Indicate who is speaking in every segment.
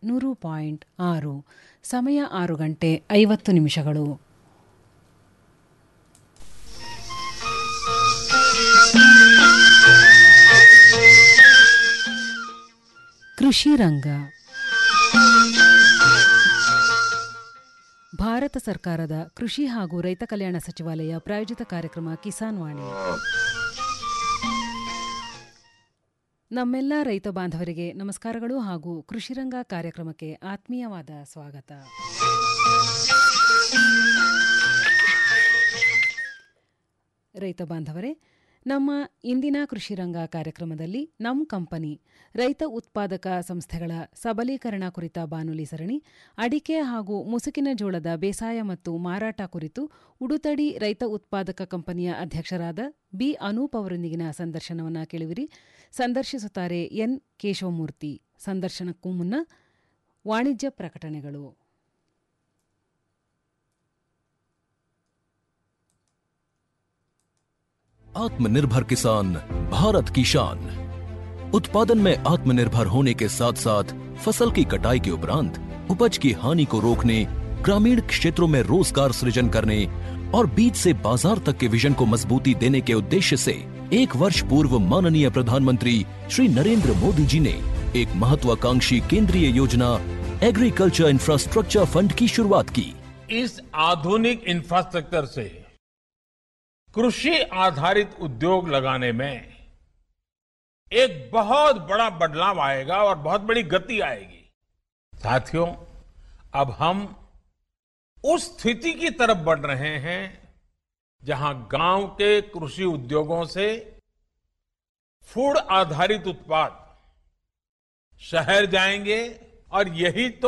Speaker 1: ನೂರು ಪಾಯಿಂಟ್ ಆರು ಸಮಯ ಆರು ಗಂಟೆ ಐವತ್ತು ನಿಮಿಷಗಳು ಕೃಷಿ ರಂಗ ಭಾರತ ಸರ್ಕಾರದ ಕೃಷಿ ಹಾಗೂ ರೈತ ಕಲ್ಯಾಣ ಸಚಿವಾಲಯ ಪ್ರಾಯೋಜಿತ ಕಾರ್ಯಕ್ರಮ ಕಿಸಾನ್ ವಾಣಿ ನಮ್ಮೆಲ್ಲ ರೈತ ಬಾಂಧವರಿಗೆ ನಮಸ್ಕಾರಗಳು ಹಾಗೂ ಕೃಷಿರಂಗ ಕಾರ್ಯಕ್ರಮಕ್ಕೆ ಆತ್ಮೀಯವಾದ ಸ್ವಾಗತ ರೈತ ಬಾಂಧವರೇ ನಮ್ಮ ಇಂದಿನ ಕೃಷಿರಂಗ ಕಾರ್ಯಕ್ರಮದಲ್ಲಿ ನಮ್ ಕಂಪನಿ ರೈತ ಉತ್ಪಾದಕ ಸಂಸ್ಥೆಗಳ ಸಬಲೀಕರಣ ಕುರಿತ ಬಾನುಲಿ ಸರಣಿ ಅಡಿಕೆ ಹಾಗೂ ಮುಸುಕಿನ ಜೋಳದ ಬೇಸಾಯ ಮತ್ತು ಮಾರಾಟ ಕುರಿತು ಉಡುತಡಿ ರೈತ ಉತ್ಪಾದಕ ಕಂಪನಿಯ ಅಧ್ಯಕ್ಷರಾದ ಬಿ ಅನೂಪ್ ಅವರೊಂದಿಗಿನ ಸಂದರ್ಶನವನ್ನು ಕೇಳುವಿರಿ ಸಂದರ್ಶಿಸುತ್ತಾರೆ ಎನ್ ಕೇಶವಮೂರ್ತಿ ಸಂದರ್ಶನಕ್ಕೂ ಮುನ್ನ ವಾಣಿಜ್ಯ ಪ್ರಕಟಣೆಗಳು
Speaker 2: आत्मनिर्भर किसान भारत की शान उत्पादन में आत्मनिर्भर होने के साथ साथ फसल की कटाई के उपरांत उपज की हानि को रोकने ग्रामीण क्षेत्रों में रोजगार सृजन करने और बीज से बाजार तक के विजन को मजबूती देने के उद्देश्य से एक वर्ष पूर्व माननीय प्रधानमंत्री श्री नरेंद्र मोदी जी ने एक महत्वाकांक्षी केंद्रीय योजना एग्रीकल्चर इंफ्रास्ट्रक्चर फंड की शुरुआत की
Speaker 3: इस आधुनिक इंफ्रास्ट्रक्चर से कृषि आधारित उद्योग लगाने में एक बहुत बड़ा बदलाव आएगा और बहुत बड़ी गति आएगी साथियों अब हम उस स्थिति की तरफ बढ़ रहे हैं जहां गांव के कृषि उद्योगों से फूड आधारित उत्पाद शहर जाएंगे और यही तो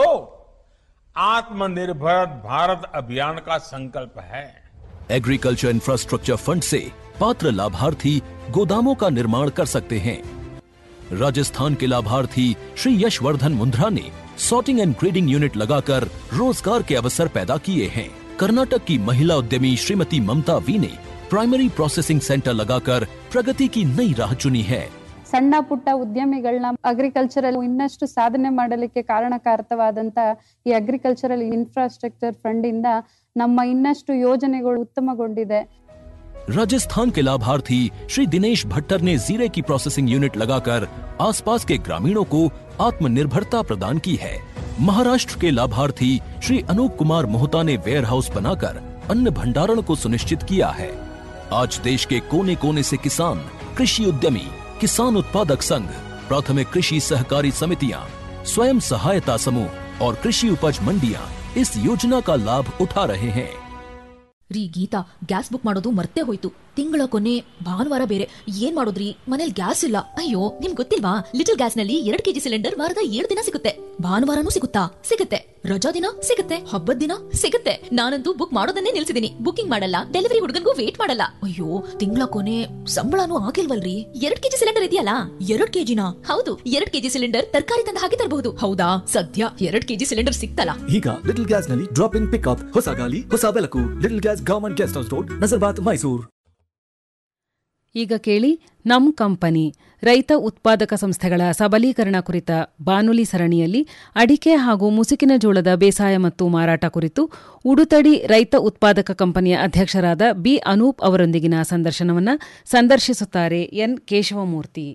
Speaker 3: आत्मनिर्भर भारत अभियान का संकल्प है
Speaker 2: एग्रीकल्चर इंफ्रास्ट्रक्चर फंड से पात्र लाभार्थी गोदामों का निर्माण कर सकते हैं राजस्थान के लाभार्थी श्री यशवर्धन मुंद्रा ने सॉर्टिंग एंड ग्रेडिंग यूनिट लगाकर रोजगार के अवसर पैदा किए हैं कर्नाटक की महिला उद्यमी श्रीमती ममता वी ने प्राइमरी प्रोसेसिंग सेंटर लगाकर प्रगति की नई राह चुनी है
Speaker 4: ಸಣ್ಣ ಪುಟ್ಟ ಉದ್ಯಮಿಗಳನ್ನ ಅಗ್ರಿಕಲ್ಚರಲ್ ಇನ್ನಷ್ಟು ಸಾಧನೆ ಮಾಡಲಿಕ್ಕೆ ಕಾರಣಕಾರಕವಾದಂತ ಈ ಅಗ್ರಿಕಲ್ಚರಲ್ ಇನ್ಫ್ರಾಸ್ಟ್ರಕ್ಚರ್ ಫಂಡ್ ಇಂದ ನಮ್ಮ ಇನ್ನಷ್ಟು ಯೋಜನೆಗಳು ಉತ್ತಮಗೊಂಡಿದೆ
Speaker 2: राजस्थान के लाभार्थी श्री दिनेश भट्टर ने जीरे की प्रोसेसिंग यूनिट लगाकर आसपास के ग्रामीणों को आत्मनिर्भरता प्रदान की है महाराष्ट्र के लाभार्थी श्री अनूप कुमार मोहता ने वेयर हाउस बनाकर अन्न भंडारण को सुनिश्चित किया है आज देश के कोने कोने से किसान कृषि उद्यमी किसान उत्पादक संघ प्राथमिक कृषि सहकारी समितियां स्वयं सहायता समूह और कृषि उपज मंडियां इस योजना का लाभ उठा रहे हैं
Speaker 5: ರೀ ಗೀತಾ ಗ್ಯಾಸ್ ಬುಕ್ ಮಾಡೋದು ಮರ್ತೇ ಹೋಯ್ತು ತಿಂಗಳ ಕೊನೆ ಭಾನುವಾರ ಬೇರೆ ಏನ್ ಮಾಡೋದ್ರಿ ಮನೇಲಿ ಗ್ಯಾಸ್ ಇಲ್ಲ ಅಯ್ಯೋ ನಿಮ್ ಗೊತ್ತಿಲ್ವಾ ಲಿಟಲ್ ಗ್ಯಾಸ್ ನಲ್ಲಿ ಎರಡ್ ಕೆಜಿ ಸಿಲಿಂಡರ್ ವಾರದ ಏಳು ದಿನ ಸಿಗುತ್ತೆ ಭಾನುವಾರನೂ ಸಿಗುತ್ತಾ ಸಿಗುತ್ತೆ ರಜಾ ದಿನ ಸಿಗುತ್ತೆ ಹಬ್ಬದ ದಿನ ಸಿಗುತ್ತೆ ನಾನಂತೂ ಬುಕ್ ಮಾಡೋದನ್ನೇ ನಿಲ್ಸಿದೀನಿ ಬುಕಿಂಗ್ ಮಾಡಲ್ಲ ಡೆಲಿವರಿ ಹುಡುಗನ್ಗೂ ವೇಟ್ ಮಾಡಲ್ಲ ಅಯ್ಯೋ ತಿಂಗಳ ಕೊನೆ ಸಂಬಳನೂ ಆಗಿಲ್ವಲ್ರಿ ಎರಡ್ ಕೆಜಿ ಸಿಲಿಂಡರ್ ಇದೆಯಲ್ಲ ಎರಡ್ ಕೆಜಿನ ಹೌದು ಎರಡ್ ಕೆಜಿ ಸಿಲಿಂಡರ್ ತರಕಾರಿ ತಂದ ಹಾಗೆ ತರಬಹುದು ಹೌದಾ ಸದ್ಯ ಎರಡ್ ಕೆಜಿ ಸಿಲಿಂಡರ್ ಸಿಕ್ತಲ್ಲ
Speaker 6: ಈಗ ಲಿಟಲ್ ಗ್ಯಾಸ್ ನಲ್ಲಿ ಡ್ರಾಪ್ ಇನ್ ಪಿಕ್ಅಪ್ ಹೊಸ ಗಾಲಿ ಹೊಸ ಬೆಳಕು little gas government guest house road ನಜರ್ಬಾತ್ ಮೈಸೂರು
Speaker 1: ಈಗ ಕೇಳಿ ನಮ್ ಕಂಪನಿ ರೈತ ಉತ್ಪಾದಕ ಸಂಸ್ಥೆಗಳ ಸಬಲೀಕರಣ ಕುರಿತ ಬಾನುಲಿ ಸರಣಿಯಲ್ಲಿ ಅಡಿಕೆ ಹಾಗೂ ಮುಸುಕಿನ ಜೋಳದ ಬೇಸಾಯ ಮತ್ತು ಮಾರಾಟ ಕುರಿತು ಉಡುತಡಿ ರೈತ ಉತ್ಪಾದಕ ಕಂಪನಿಯ ಅಧ್ಯಕ್ಷರಾದ ಬಿ ಅನೂಪ್ ಅವರೊಂದಿಗಿನ ಸಂದರ್ಶನವನ್ನು ಸಂದರ್ಶಿಸುತ್ತಾರೆ ಎನ್ ಕೇಶವಮೂರ್ತಿ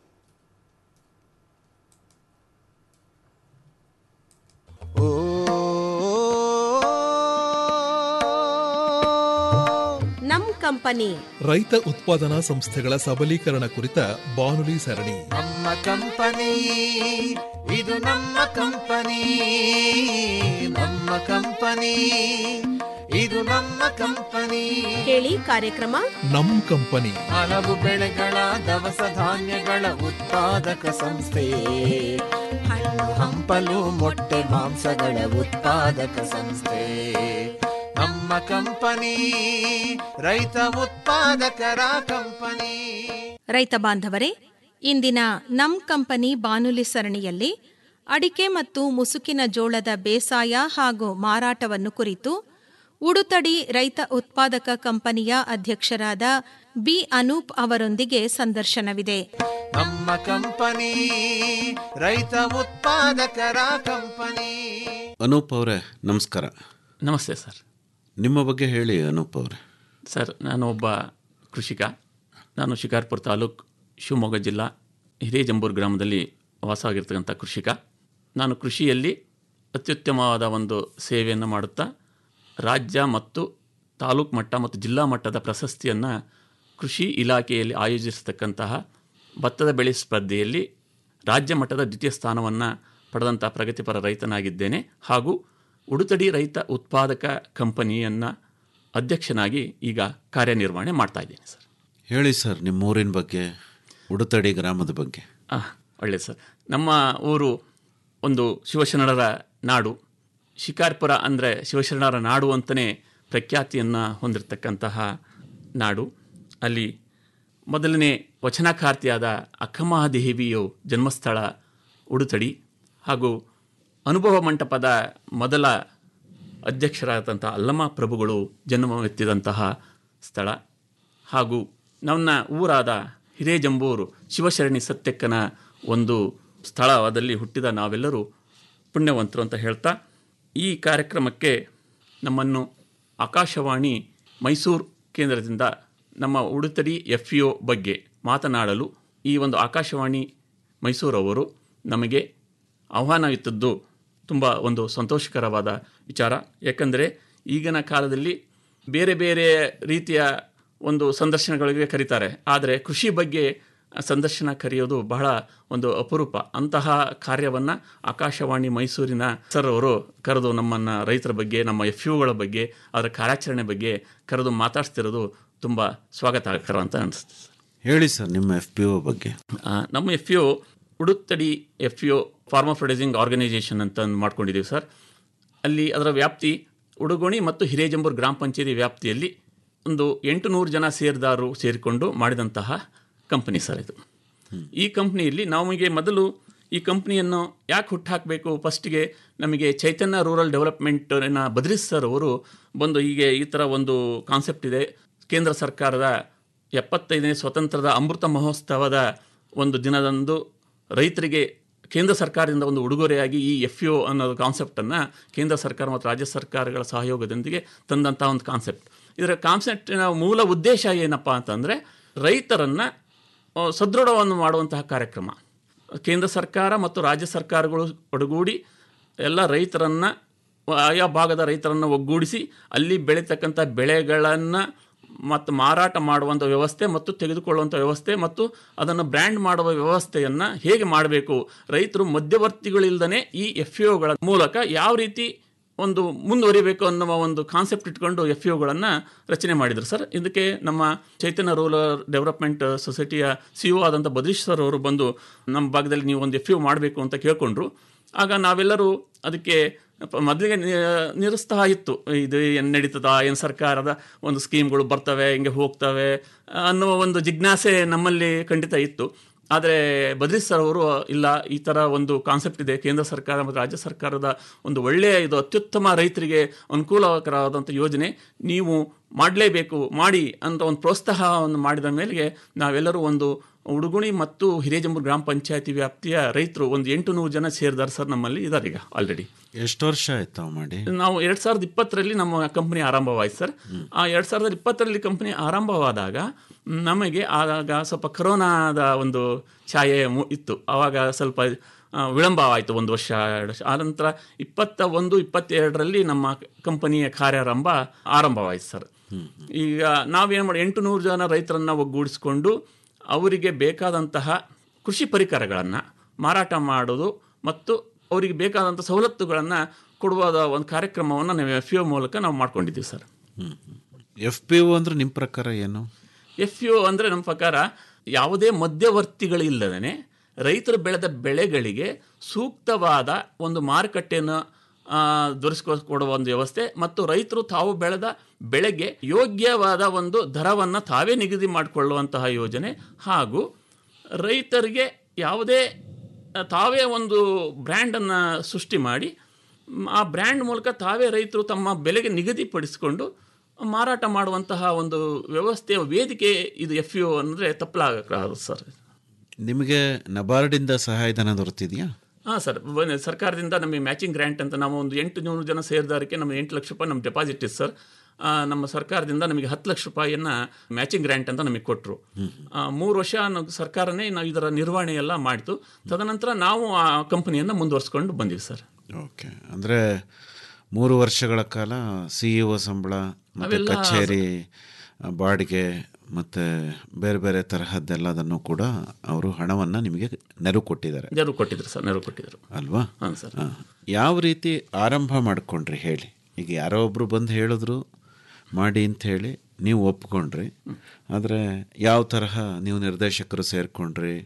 Speaker 7: ನಮ್ ಕಂಪನಿ
Speaker 8: ರೈತ ಉತ್ಪಾದನಾ ಸಂಸ್ಥೆಗಳ ಸಬಲೀಕರಣ ಕುರಿತ ಬಾನುಲಿ ಸರಣಿ
Speaker 9: ನಮ್ಮ ಕಂಪನಿ ಇದು ನಮ್ಮ ಕಂಪನಿ ನಮ್ಮ ಕಂಪನಿ ಇದು ನಮ್ಮ ಕಂಪನಿ
Speaker 7: ಕೇಳಿ ಕಾರ್ಯಕ್ರಮ
Speaker 8: ನಮ್ ಕಂಪನಿ
Speaker 9: ಹಲವು ಬೆಳೆಗಳ ದವಸ ಧಾನ್ಯಗಳ ಉತ್ಪಾದಕ ಸಂಸ್ಥೆ ಹಣ್ಣು ಹಂಪಲು ಮೊಟ್ಟೆ ಮಾಂಸಗಳ ಉತ್ಪಾದಕ ಸಂಸ್ಥೆ ನಮ್ಮ ಕಂಪನಿ ರೈತ ಉತ್ಪಾದಕರ ಕಂಪನಿ
Speaker 7: ರೈತ ಬಾಂಧವರೇ ಇಂದಿನ ನಮ್ ಕಂಪನಿ ಬಾನುಲಿ ಸರಣಿಯಲ್ಲಿ ಅಡಿಕೆ ಮತ್ತು ಮುಸುಕಿನ ಜೋಳದ ಬೇಸಾಯ ಹಾಗೂ ಮಾರಾಟವನ್ನು ಕುರಿತು ಉಡುತಡಿ ರೈತ ಉತ್ಪಾದಕ ಕಂಪನಿಯ ಅಧ್ಯಕ್ಷರಾದ ಬಿ ಅನೂಪ್ ಅವರೊಂದಿಗೆ ಸಂದರ್ಶನವಿದೆ
Speaker 9: ನಮ್ಮ ಕಂಪನಿ ರೈತ ಉತ್ಪಾದಕರ ಕಂಪನಿ
Speaker 10: ಅನೂಪ್ ಅವರೇ ನಮಸ್ಕಾರ
Speaker 11: ನಮಸ್ತೆ ಸರ್
Speaker 10: ನಿಮ್ಮ ಬಗ್ಗೆ ಹೇಳಿ ಅನೂಪ್ ಅವರೇ
Speaker 11: ಸರ್ ನಾನು ಒಬ್ಬ ಕೃಷಿಕ ನಾನು ಶಿಕಾರ್ಪುರ ತಾಲೂಕು ಶಿವಮೊಗ್ಗ ಜಿಲ್ಲಾ ಹಿರೇಜಂಬೂರು ಗ್ರಾಮದಲ್ಲಿ ವಾಸವಾಗಿರ್ತಕ್ಕಂಥ ಕೃಷಿಕ ನಾನು ಕೃಷಿಯಲ್ಲಿ ಅತ್ಯುತ್ತಮವಾದ ಒಂದು ಸೇವೆಯನ್ನು ಮಾಡುತ್ತಾ ರಾಜ್ಯ ಮತ್ತು ತಾಲೂಕು ಮಟ್ಟ ಮತ್ತು ಜಿಲ್ಲಾ ಮಟ್ಟದ ಪ್ರಶಸ್ತಿಯನ್ನು ಕೃಷಿ ಇಲಾಖೆಯಲ್ಲಿ ಆಯೋಜಿಸತಕ್ಕಂತಹ ಭತ್ತದ ಬೆಳೆ ಸ್ಪರ್ಧೆಯಲ್ಲಿ ರಾಜ್ಯ ಮಟ್ಟದ ದ್ವಿತೀಯ ಸ್ಥಾನವನ್ನು ಪಡೆದಂಥ ಪ್ರಗತಿಪರ ರೈತನಾಗಿದ್ದೇನೆ ಹಾಗೂ ಉಡುತಡಿ ರೈತ ಉತ್ಪಾದಕ ಕಂಪನಿಯನ್ನು ಅಧ್ಯಕ್ಷನಾಗಿ ಈಗ ಕಾರ್ಯನಿರ್ವಹಣೆ ಮಾಡ್ತಾ ಇದ್ದೇನೆ ಸರ್
Speaker 10: ಹೇಳಿ ಸರ್ ನಿಮ್ಮ ಊರಿನ ಬಗ್ಗೆ ಉಡುತಡಿ ಗ್ರಾಮದ ಬಗ್ಗೆ
Speaker 11: ಆ, ಒಳ್ಳೆ ಸರ್ ನಮ್ಮ ಊರು ಒಂದು ಶಿವಶರಣರ ನಾಡು ಶಿಕಾರ್ಪುರ ಅಂದರೆ ಶಿವಶರಣರ ನಾಡು ಅಂತಲೇ ಪ್ರಖ್ಯಾತಿಯನ್ನು ಹೊಂದಿರತಕ್ಕಂತಹ ನಾಡು ಅಲ್ಲಿ ಮೊದಲನೇ ವಚನಕಾರ್ತಿಯಾದ ಅಕ್ಕಮಹಾದೇವಿಯು ಜನ್ಮಸ್ಥಳ ಉಡುತಡಿ ಹಾಗೂ ಅನುಭವ ಮಂಟಪದ ಮೊದಲ ಅಧ್ಯಕ್ಷರಾದಂಥ ಅಲ್ಲಮ ಪ್ರಭುಗಳು ಜನ್ಮವೆತ್ತಿದಂತಹ ಸ್ಥಳ ಹಾಗೂ ನನ್ನ ಊರಾದ ಹಿರೇಜಂಬೂರು ಶಿವಶರಣಿ ಸತ್ಯಕ್ಕನ ಒಂದು ಸ್ಥಳದಲ್ಲಿ ಹುಟ್ಟಿದ ನಾವೆಲ್ಲರೂ ಪುಣ್ಯವಂತರು ಅಂತ ಹೇಳ್ತಾ ಈ ಕಾರ್ಯಕ್ರಮಕ್ಕೆ ನಮ್ಮನ್ನು ಆಕಾಶವಾಣಿ ಮೈಸೂರು ಕೇಂದ್ರದಿಂದ ನಮ್ಮ ಉಡುತಡಿ ಎಫ್ ಇ ಬಗ್ಗೆ ಮಾತನಾಡಲು ಈ ಒಂದು ಆಕಾಶವಾಣಿ ಮೈಸೂರವರು ನಮಗೆ ಆಹ್ವಾನವಿತ್ತದ್ದು ತುಂಬ ಒಂದು ಸಂತೋಷಕರವಾದ ವಿಚಾರ ಯಾಕಂದರೆ ಈಗಿನ ಕಾಲದಲ್ಲಿ ಬೇರೆ ಬೇರೆ ರೀತಿಯ ಒಂದು ಸಂದರ್ಶನಗಳಿಗೆ ಕರೀತಾರೆ ಆದರೆ ಕೃಷಿ ಬಗ್ಗೆ ಸಂದರ್ಶನ ಕರೆಯೋದು ಬಹಳ ಒಂದು ಅಪರೂಪ ಅಂತಹ ಕಾರ್ಯವನ್ನು ಆಕಾಶವಾಣಿ ಮೈಸೂರಿನ ಸರ್ ಅವರು ಕರೆದು ನಮ್ಮನ್ನು ರೈತರ ಬಗ್ಗೆ ನಮ್ಮ ಎಫ್ ಯುಗಳ ಬಗ್ಗೆ ಅದರ ಕಾರ್ಯಾಚರಣೆ ಬಗ್ಗೆ ಕರೆದು ಮಾತಾಡ್ತಿರೋದು ತುಂಬ ಸ್ವಾಗತಕರ ಅಂತ ಅನಿಸುತ್ತೆ
Speaker 10: ಹೇಳಿ ಸರ್ ನಿಮ್ಮ ಎಫ್ ಪಿ ಒ ಬಗ್ಗೆ
Speaker 11: ಆ, ನಮ್ಮ ಎಫ್ ಯು ಉಡುತ್ತಡಿ F U farmer producing organisation ಅಂತ ಒಂದು ಮಾಡ್ಕೊಂಡಿದ್ದೀವಿ ಸರ್ ಅಲ್ಲಿ ಅದರ ವ್ಯಾಪ್ತಿ ಉಡುಗೋಣಿ ಮತ್ತು ಹಿರೇಜಂಬೂರು ಗ್ರಾಮ ಪಂಚಾಯತಿ ವ್ಯಾಪ್ತಿಯಲ್ಲಿ ಒಂದು ಎಂಟು ನೂರು ಜನ ಸೇರಿದಾರರು ಸೇರಿಕೊಂಡು ಮಾಡಿದಂತಹ ಕಂಪನಿ ಸರ್ ಇದು ಈ ಕಂಪ್ನಿಯಲ್ಲಿ ನಮಗೆ ಮೊದಲು ಈ ಕಂಪ್ನಿಯನ್ನು ಯಾಕೆ ಹುಟ್ಟಾಕಬೇಕು ಫಸ್ಟಿಗೆ ನಮಗೆ ಚೈತನ್ಯ ರೂರಲ್ ಡೆವಲಪ್ಮೆಂಟ್ನ ಬದ್ರೀಶ್ ಸರ್ ಅವರು ಬಂದು ಹೀಗೆ ಈ ಥರ ಒಂದು ಕಾನ್ಸೆಪ್ಟ್ ಇದೆ ಕೇಂದ್ರ ಸರ್ಕಾರದ ಎಪ್ಪತ್ತೈದನೇ ಸ್ವತಂತ್ರದ ಅಮೃತ ಮಹೋತ್ಸವದ ಒಂದು ದಿನದಂದು ರೈತರಿಗೆ ಕೇಂದ್ರ ಸರ್ಕಾರದಿಂದ ಒಂದು ಉಡುಗೊರೆಯಾಗಿ ಈ ಎಫ್ ಯು ಅನ್ನೋ ಕಾನ್ಸೆಪ್ಟನ್ನು ಕೇಂದ್ರ ಸರ್ಕಾರ ಮತ್ತು ರಾಜ್ಯ ಸರ್ಕಾರಗಳ ಸಹಯೋಗದೊಂದಿಗೆ ತಂದಂಥ ಒಂದು ಕಾನ್ಸೆಪ್ಟ್ ಇದರ ಕಾನ್ಸೆಪ್ಟಿನ ಮೂಲ ಉದ್ದೇಶ ಏನಪ್ಪ ಅಂತಂದರೆ ರೈತರನ್ನು ಆ, ಸದೃಢವನ್ನು ಮಾಡುವಂತಹ ಕಾರ್ಯಕ್ರಮ ಕೇಂದ್ರ ಸರ್ಕಾರ ಮತ್ತು ರಾಜ್ಯ ಸರ್ಕಾರಗಳು ಒಡಗೂಡಿ ಎಲ್ಲ ರೈತರನ್ನು ಆಯಾ ಭಾಗದ ರೈತರನ್ನು ಒಗ್ಗೂಡಿಸಿ ಅಲ್ಲಿ ಬೆಳೀತಕ್ಕಂಥ ಬೆಳೆಗಳನ್ನು ಮತ್ತು ಮಾರಾಟ ಮಾಡುವಂಥ ವ್ಯವಸ್ಥೆ ಮತ್ತು ತೆಗೆದುಕೊಳ್ಳುವಂಥ ವ್ಯವಸ್ಥೆ ಮತ್ತು ಅದನ್ನು ಬ್ರ್ಯಾಂಡ್ ಮಾಡುವ ವ್ಯವಸ್ಥೆಯನ್ನು ಹೇಗೆ ಮಾಡಬೇಕು ರೈತರು ಮಧ್ಯವರ್ತಿಗಳಿಲ್ಲದೇ ಈ ಎಫ್ ಒಗಳ ಮೂಲಕ ಯಾವ ರೀತಿ ಒಂದು ಮುಂದುವರಿಬೇಕು ಅನ್ನುವ ಒಂದು ಕಾನ್ಸೆಪ್ಟ್ ಇಟ್ಕೊಂಡು ಎಫ್ ಯುಗಳನ್ನು ರಚನೆ ಮಾಡಿದರು ಸರ್ ಇದಕ್ಕೆ ನಮ್ಮ ಚೈತನ್ಯ ರೂರಲ್ ಡೆವಲಪ್ಮೆಂಟ್ ಸೊಸೈಟಿಯ ಸಿ ಒ ಆದಂಥ ಬದ್ರೀಶ್ ಸರ್ ಅವರು ಬಂದು ನಮ್ಮ ಭಾಗದಲ್ಲಿ ನೀವು ಒಂದು ಎಫ್ ಯು ಮಾಡಬೇಕು ಅಂತ ಕೇಳ್ಕೊಂಡ್ರು ಆಗ ನಾವೆಲ್ಲರೂ ಅದಕ್ಕೆ ಪ- ಮೊದಲಿಗೆ ನಿ- ನಿಲ್ಲಿಸ್ತಾ ಇತ್ತು ಇದು ಏನು ನಡೀತದ ಏನು ಸರ್ಕಾರದ ಒಂದು ಸ್ಕೀಮ್ಗಳು ಬರ್ತವೆ ಹಿಂಗೆ ಹೋಗ್ತವೆ ಅನ್ನುವ ಒಂದು ಜಿಜ್ಞಾಸೆ ನಮ್ಮಲ್ಲಿ ಖಂಡಿತ ಇತ್ತು ಆದರೆ ಬದ್ರೀಶ್ ಸರ್ ಅವರು ಇಲ್ಲ ಈ ಥರ ಒಂದು ಕಾನ್ಸೆಪ್ಟ್ ಇದೆ ಕೇಂದ್ರ ಸರ್ಕಾರ ಮತ್ತು ರಾಜ್ಯ ಸರ್ಕಾರದ ಒಂದು ಒಳ್ಳೆಯ ಇದು ಅತ್ಯುತ್ತಮ ರೈತರಿಗೆ ಅನುಕೂಲಕರವಾದಂಥ ಯೋಜನೆ ನೀವು ಮಾಡಲೇಬೇಕು ಮಾಡಿ ಅಂತ ಒಂದು ಪ್ರೋತ್ಸಾಹವನ್ನು ಮಾಡಿದ ಮೇಲೆಗೆ ನಾವೆಲ್ಲರೂ ಒಂದು ಉಡುಗುಣಿ ಮತ್ತು ಹಿರೇಜಂಬೂರು ಗ್ರಾಮ ಪಂಚಾಯತಿ ವ್ಯಾಪ್ತಿಯ ರೈತರು ಒಂದು ಎಂಟು ನೂರು ಜನ ಸೇರಿದಾರೆ ಸರ್ ನಮ್ಮಲ್ಲಿ ಇದ್ದಾರೆ ಈಗ ಆಲ್ರೆಡಿ
Speaker 10: ಎಷ್ಟು ವರ್ಷ ಆಯ್ತು ತಾವು ಮಾಡಿ
Speaker 11: ನಾವು ಎರಡು ಸಾವಿರದ ಇಪ್ಪತ್ತರಲ್ಲಿ ನಮ್ಮ ಕಂಪನಿ ಆರಂಭವಾಯಿತು ಸರ್ ಆ ಎರಡು ಸಾವಿರದ ಇಪ್ಪತ್ತರಲ್ಲಿ ಕಂಪನಿ ಆರಂಭವಾದಾಗ ನಮಗೆ ಆಗ ಸ್ವಲ್ಪ ಕರೋನಾದ ಒಂದು ಛಾಯೆ ಮು- ಇತ್ತು ಆವಾಗ ಸ್ವಲ್ಪ ಆ, ವಿಳಂಬವಾಯಿತು ಒಂದು ವರ್ಷ ಎರಡು ವರ್ಷ ಆನಂತರ ಇಪ್ಪತ್ತ ಒಂದು ಇಪ್ಪತ್ತೆರಡರಲ್ಲಿ ನಮ್ಮ ಕಂಪನಿಯ ಕಾರ್ಯಾರಂಭ ಆರಂಭವಾಯಿತು ಸರ್ ಈಗ ನಾವೇನು ಮಾಡಿ ಎಂಟು ನೂರು ಜನ ರೈತರನ್ನು ಒಗ್ಗೂಡಿಸಿಕೊಂಡು ಅವರಿಗೆ ಬೇಕಾದಂತಹ ಕೃಷಿ ಪರಿಕರಗಳನ್ನು ಮಾರಾಟ ಮಾಡೋದು ಮತ್ತು ಅವರಿಗೆ ಬೇಕಾದಂಥ ಸವಲತ್ತುಗಳನ್ನು ಕೊಡುವ ಒಂದು ಕಾರ್ಯಕ್ರಮವನ್ನು ನಾವು ಎಫ್ ಯು ಮೂಲಕ ನಾವು ಮಾಡ್ಕೊಂಡಿದ್ದೀವಿ ಸರ್
Speaker 10: ಎಫ್ ಪಿ ಒ ಅಂದ್ರೆ ನಿಮ್ಮ ಪ್ರಕಾರ ಏನು
Speaker 11: ಎಫ್ ಯು ಅಂದರೆ ನಮ್ಮ ಪ್ರಕಾರ ಯಾವುದೇ ಮಧ್ಯವರ್ತಿಗಳಿಲ್ಲದೇ ರೈತರು ಬೆಳೆದ ಬೆಳೆಗಳಿಗೆ ಸೂಕ್ತವಾದ ಒಂದು ಮಾರುಕಟ್ಟೆಯನ್ನು ಆ, ದೊರಕಿಸಿಕೊಡುವ ಒಂದು ವ್ಯವಸ್ಥೆ ಮತ್ತು ರೈತರು ತಾವು ಬೆಳೆದ ಬೆಳೆಗೆ ಯೋಗ್ಯವಾದ ಒಂದು ದರವನ್ನು ತಾವೇ ನಿಗದಿ ಮಾಡಿಕೊಳ್ಳುವಂತಹ ಯೋಜನೆ ಹಾಗೂ ರೈತರಿಗೆ ಯಾವುದೇ ಆ, ತಾವೇ ಒಂದು ಬ್ರ್ಯಾಂಡನ್ನು ಸೃಷ್ಟಿ ಮಾಡಿ ಮ್, ಆ ಬ್ರ್ಯಾಂಡ್ ಮೂಲಕ ತಾವೇ ರೈತರು ತಮ್ಮ ಬೆಲೆಗೆ ನಿಗದಿಪಡಿಸಿಕೊಂಡು ಮಾರಾಟ ಮಾಡುವಂತಹ ಒಂದು ವ್ಯವಸ್ಥೆಯ ವೇದಿಕೆ ಇದು ಎಫ್ ಯು ಅಂದರೆ ತಪ್ಪಲಾಗಕ್ಕಾಗದು ಸರ್
Speaker 10: ನಿಮಗೆ ನಬಾರ್ಡಿಂದ ಸಹಾಯಧನ ದೊರೆತಿದೆಯಾ
Speaker 11: ಹಾಂ ಸರ್ ಬ- ಸರ್ಕಾರದಿಂದ ನಮಗೆ ಮ್ಯಾಚಿಂಗ್ ಗ್ರ್ಯಾಂಟ್ ಅಂತ ನಾವು ಒಂದು ಎಂಟು ನೂರು ಜನ ಸೇರಿದಾರಕ್ಕೆ ನಮಗೆ ಎಂಟು ಲಕ್ಷ ರೂಪಾಯಿ ನಮ್ಮ ಡೆಪಾಸಿಟ್ ಇತ್ತು ಸರ್ ಆ, ನಮ್ಮ ಸರ್ಕಾರದಿಂದ ನಮಗೆ ಹತ್ತು ಲಕ್ಷ ರೂಪಾಯಿಯನ್ನ ಮ್ಯಾಚಿಂಗ್ ಗ್ರ್ಯಾಂಟ್ ಅಂತ ನಮಗೆ ಕೊಟ್ಟರು ಮೂರು ವರ್ಷ ನಾವು ಸರ್ಕಾರನೇ ನಾವು ಇದರ ನಿರ್ವಹಣೆ ಎಲ್ಲ ಮಾಡಿತು ತದನಂತರ ನಾವು ಆ ಕಂಪನಿಯನ್ನು ಮುಂದುವರಿಸ್ಕೊಂಡು ಬಂದಿವಿ ಸರ್
Speaker 10: ಓಕೆ ಅಂದರೆ ಮೂರು ವರ್ಷಗಳ ಕಾಲ ಸಿ ಇ ಒ ಸಂಬಳ ಮತ್ತು
Speaker 11: ಅವೆಲ್ಲ-
Speaker 10: ಕಚೇರಿ ಆ, ಬಾಡಿಗೆ ಮತ್ತು ಬೇರೆ ಬೇರೆ ತರಹದ್ದೆಲ್ಲದನ್ನು ಕೂಡ ಅವರು ಹಣವನ್ನು ನಿಮಗೆ ನೆರವು ಕೊಟ್ಟಿದ್ದಾರೆ
Speaker 11: ನೆರವು ಕೊಟ್ಟಿದ್ರು ಸರ್ ನೆರವು ಕೊಟ್ಟಿದ್ರು
Speaker 10: ಅಲ್ವಾ
Speaker 11: ಹಾಂ ಸರ್
Speaker 10: ಆ, ಯಾವ ರೀತಿ ಆರಂಭ ಮಾಡ್ಕೊಂಡ್ರಿ ಹೇಳಿ ಈಗ ಯಾರೋ ಒಬ್ಬರು ಬಂದು ಹೇಳಿದ್ರು ಮಾಡಿ ಅಂತ ಹೇಳಿ ನೀವು ಒಪ್ಕೊಂಡ್ರಿ ಆದರೆ ಯಾವ ತರಹ ನೀವು ನಿರ್ದೇಶಕರು ಸೇರಿಕೊಂಡ್ರಿ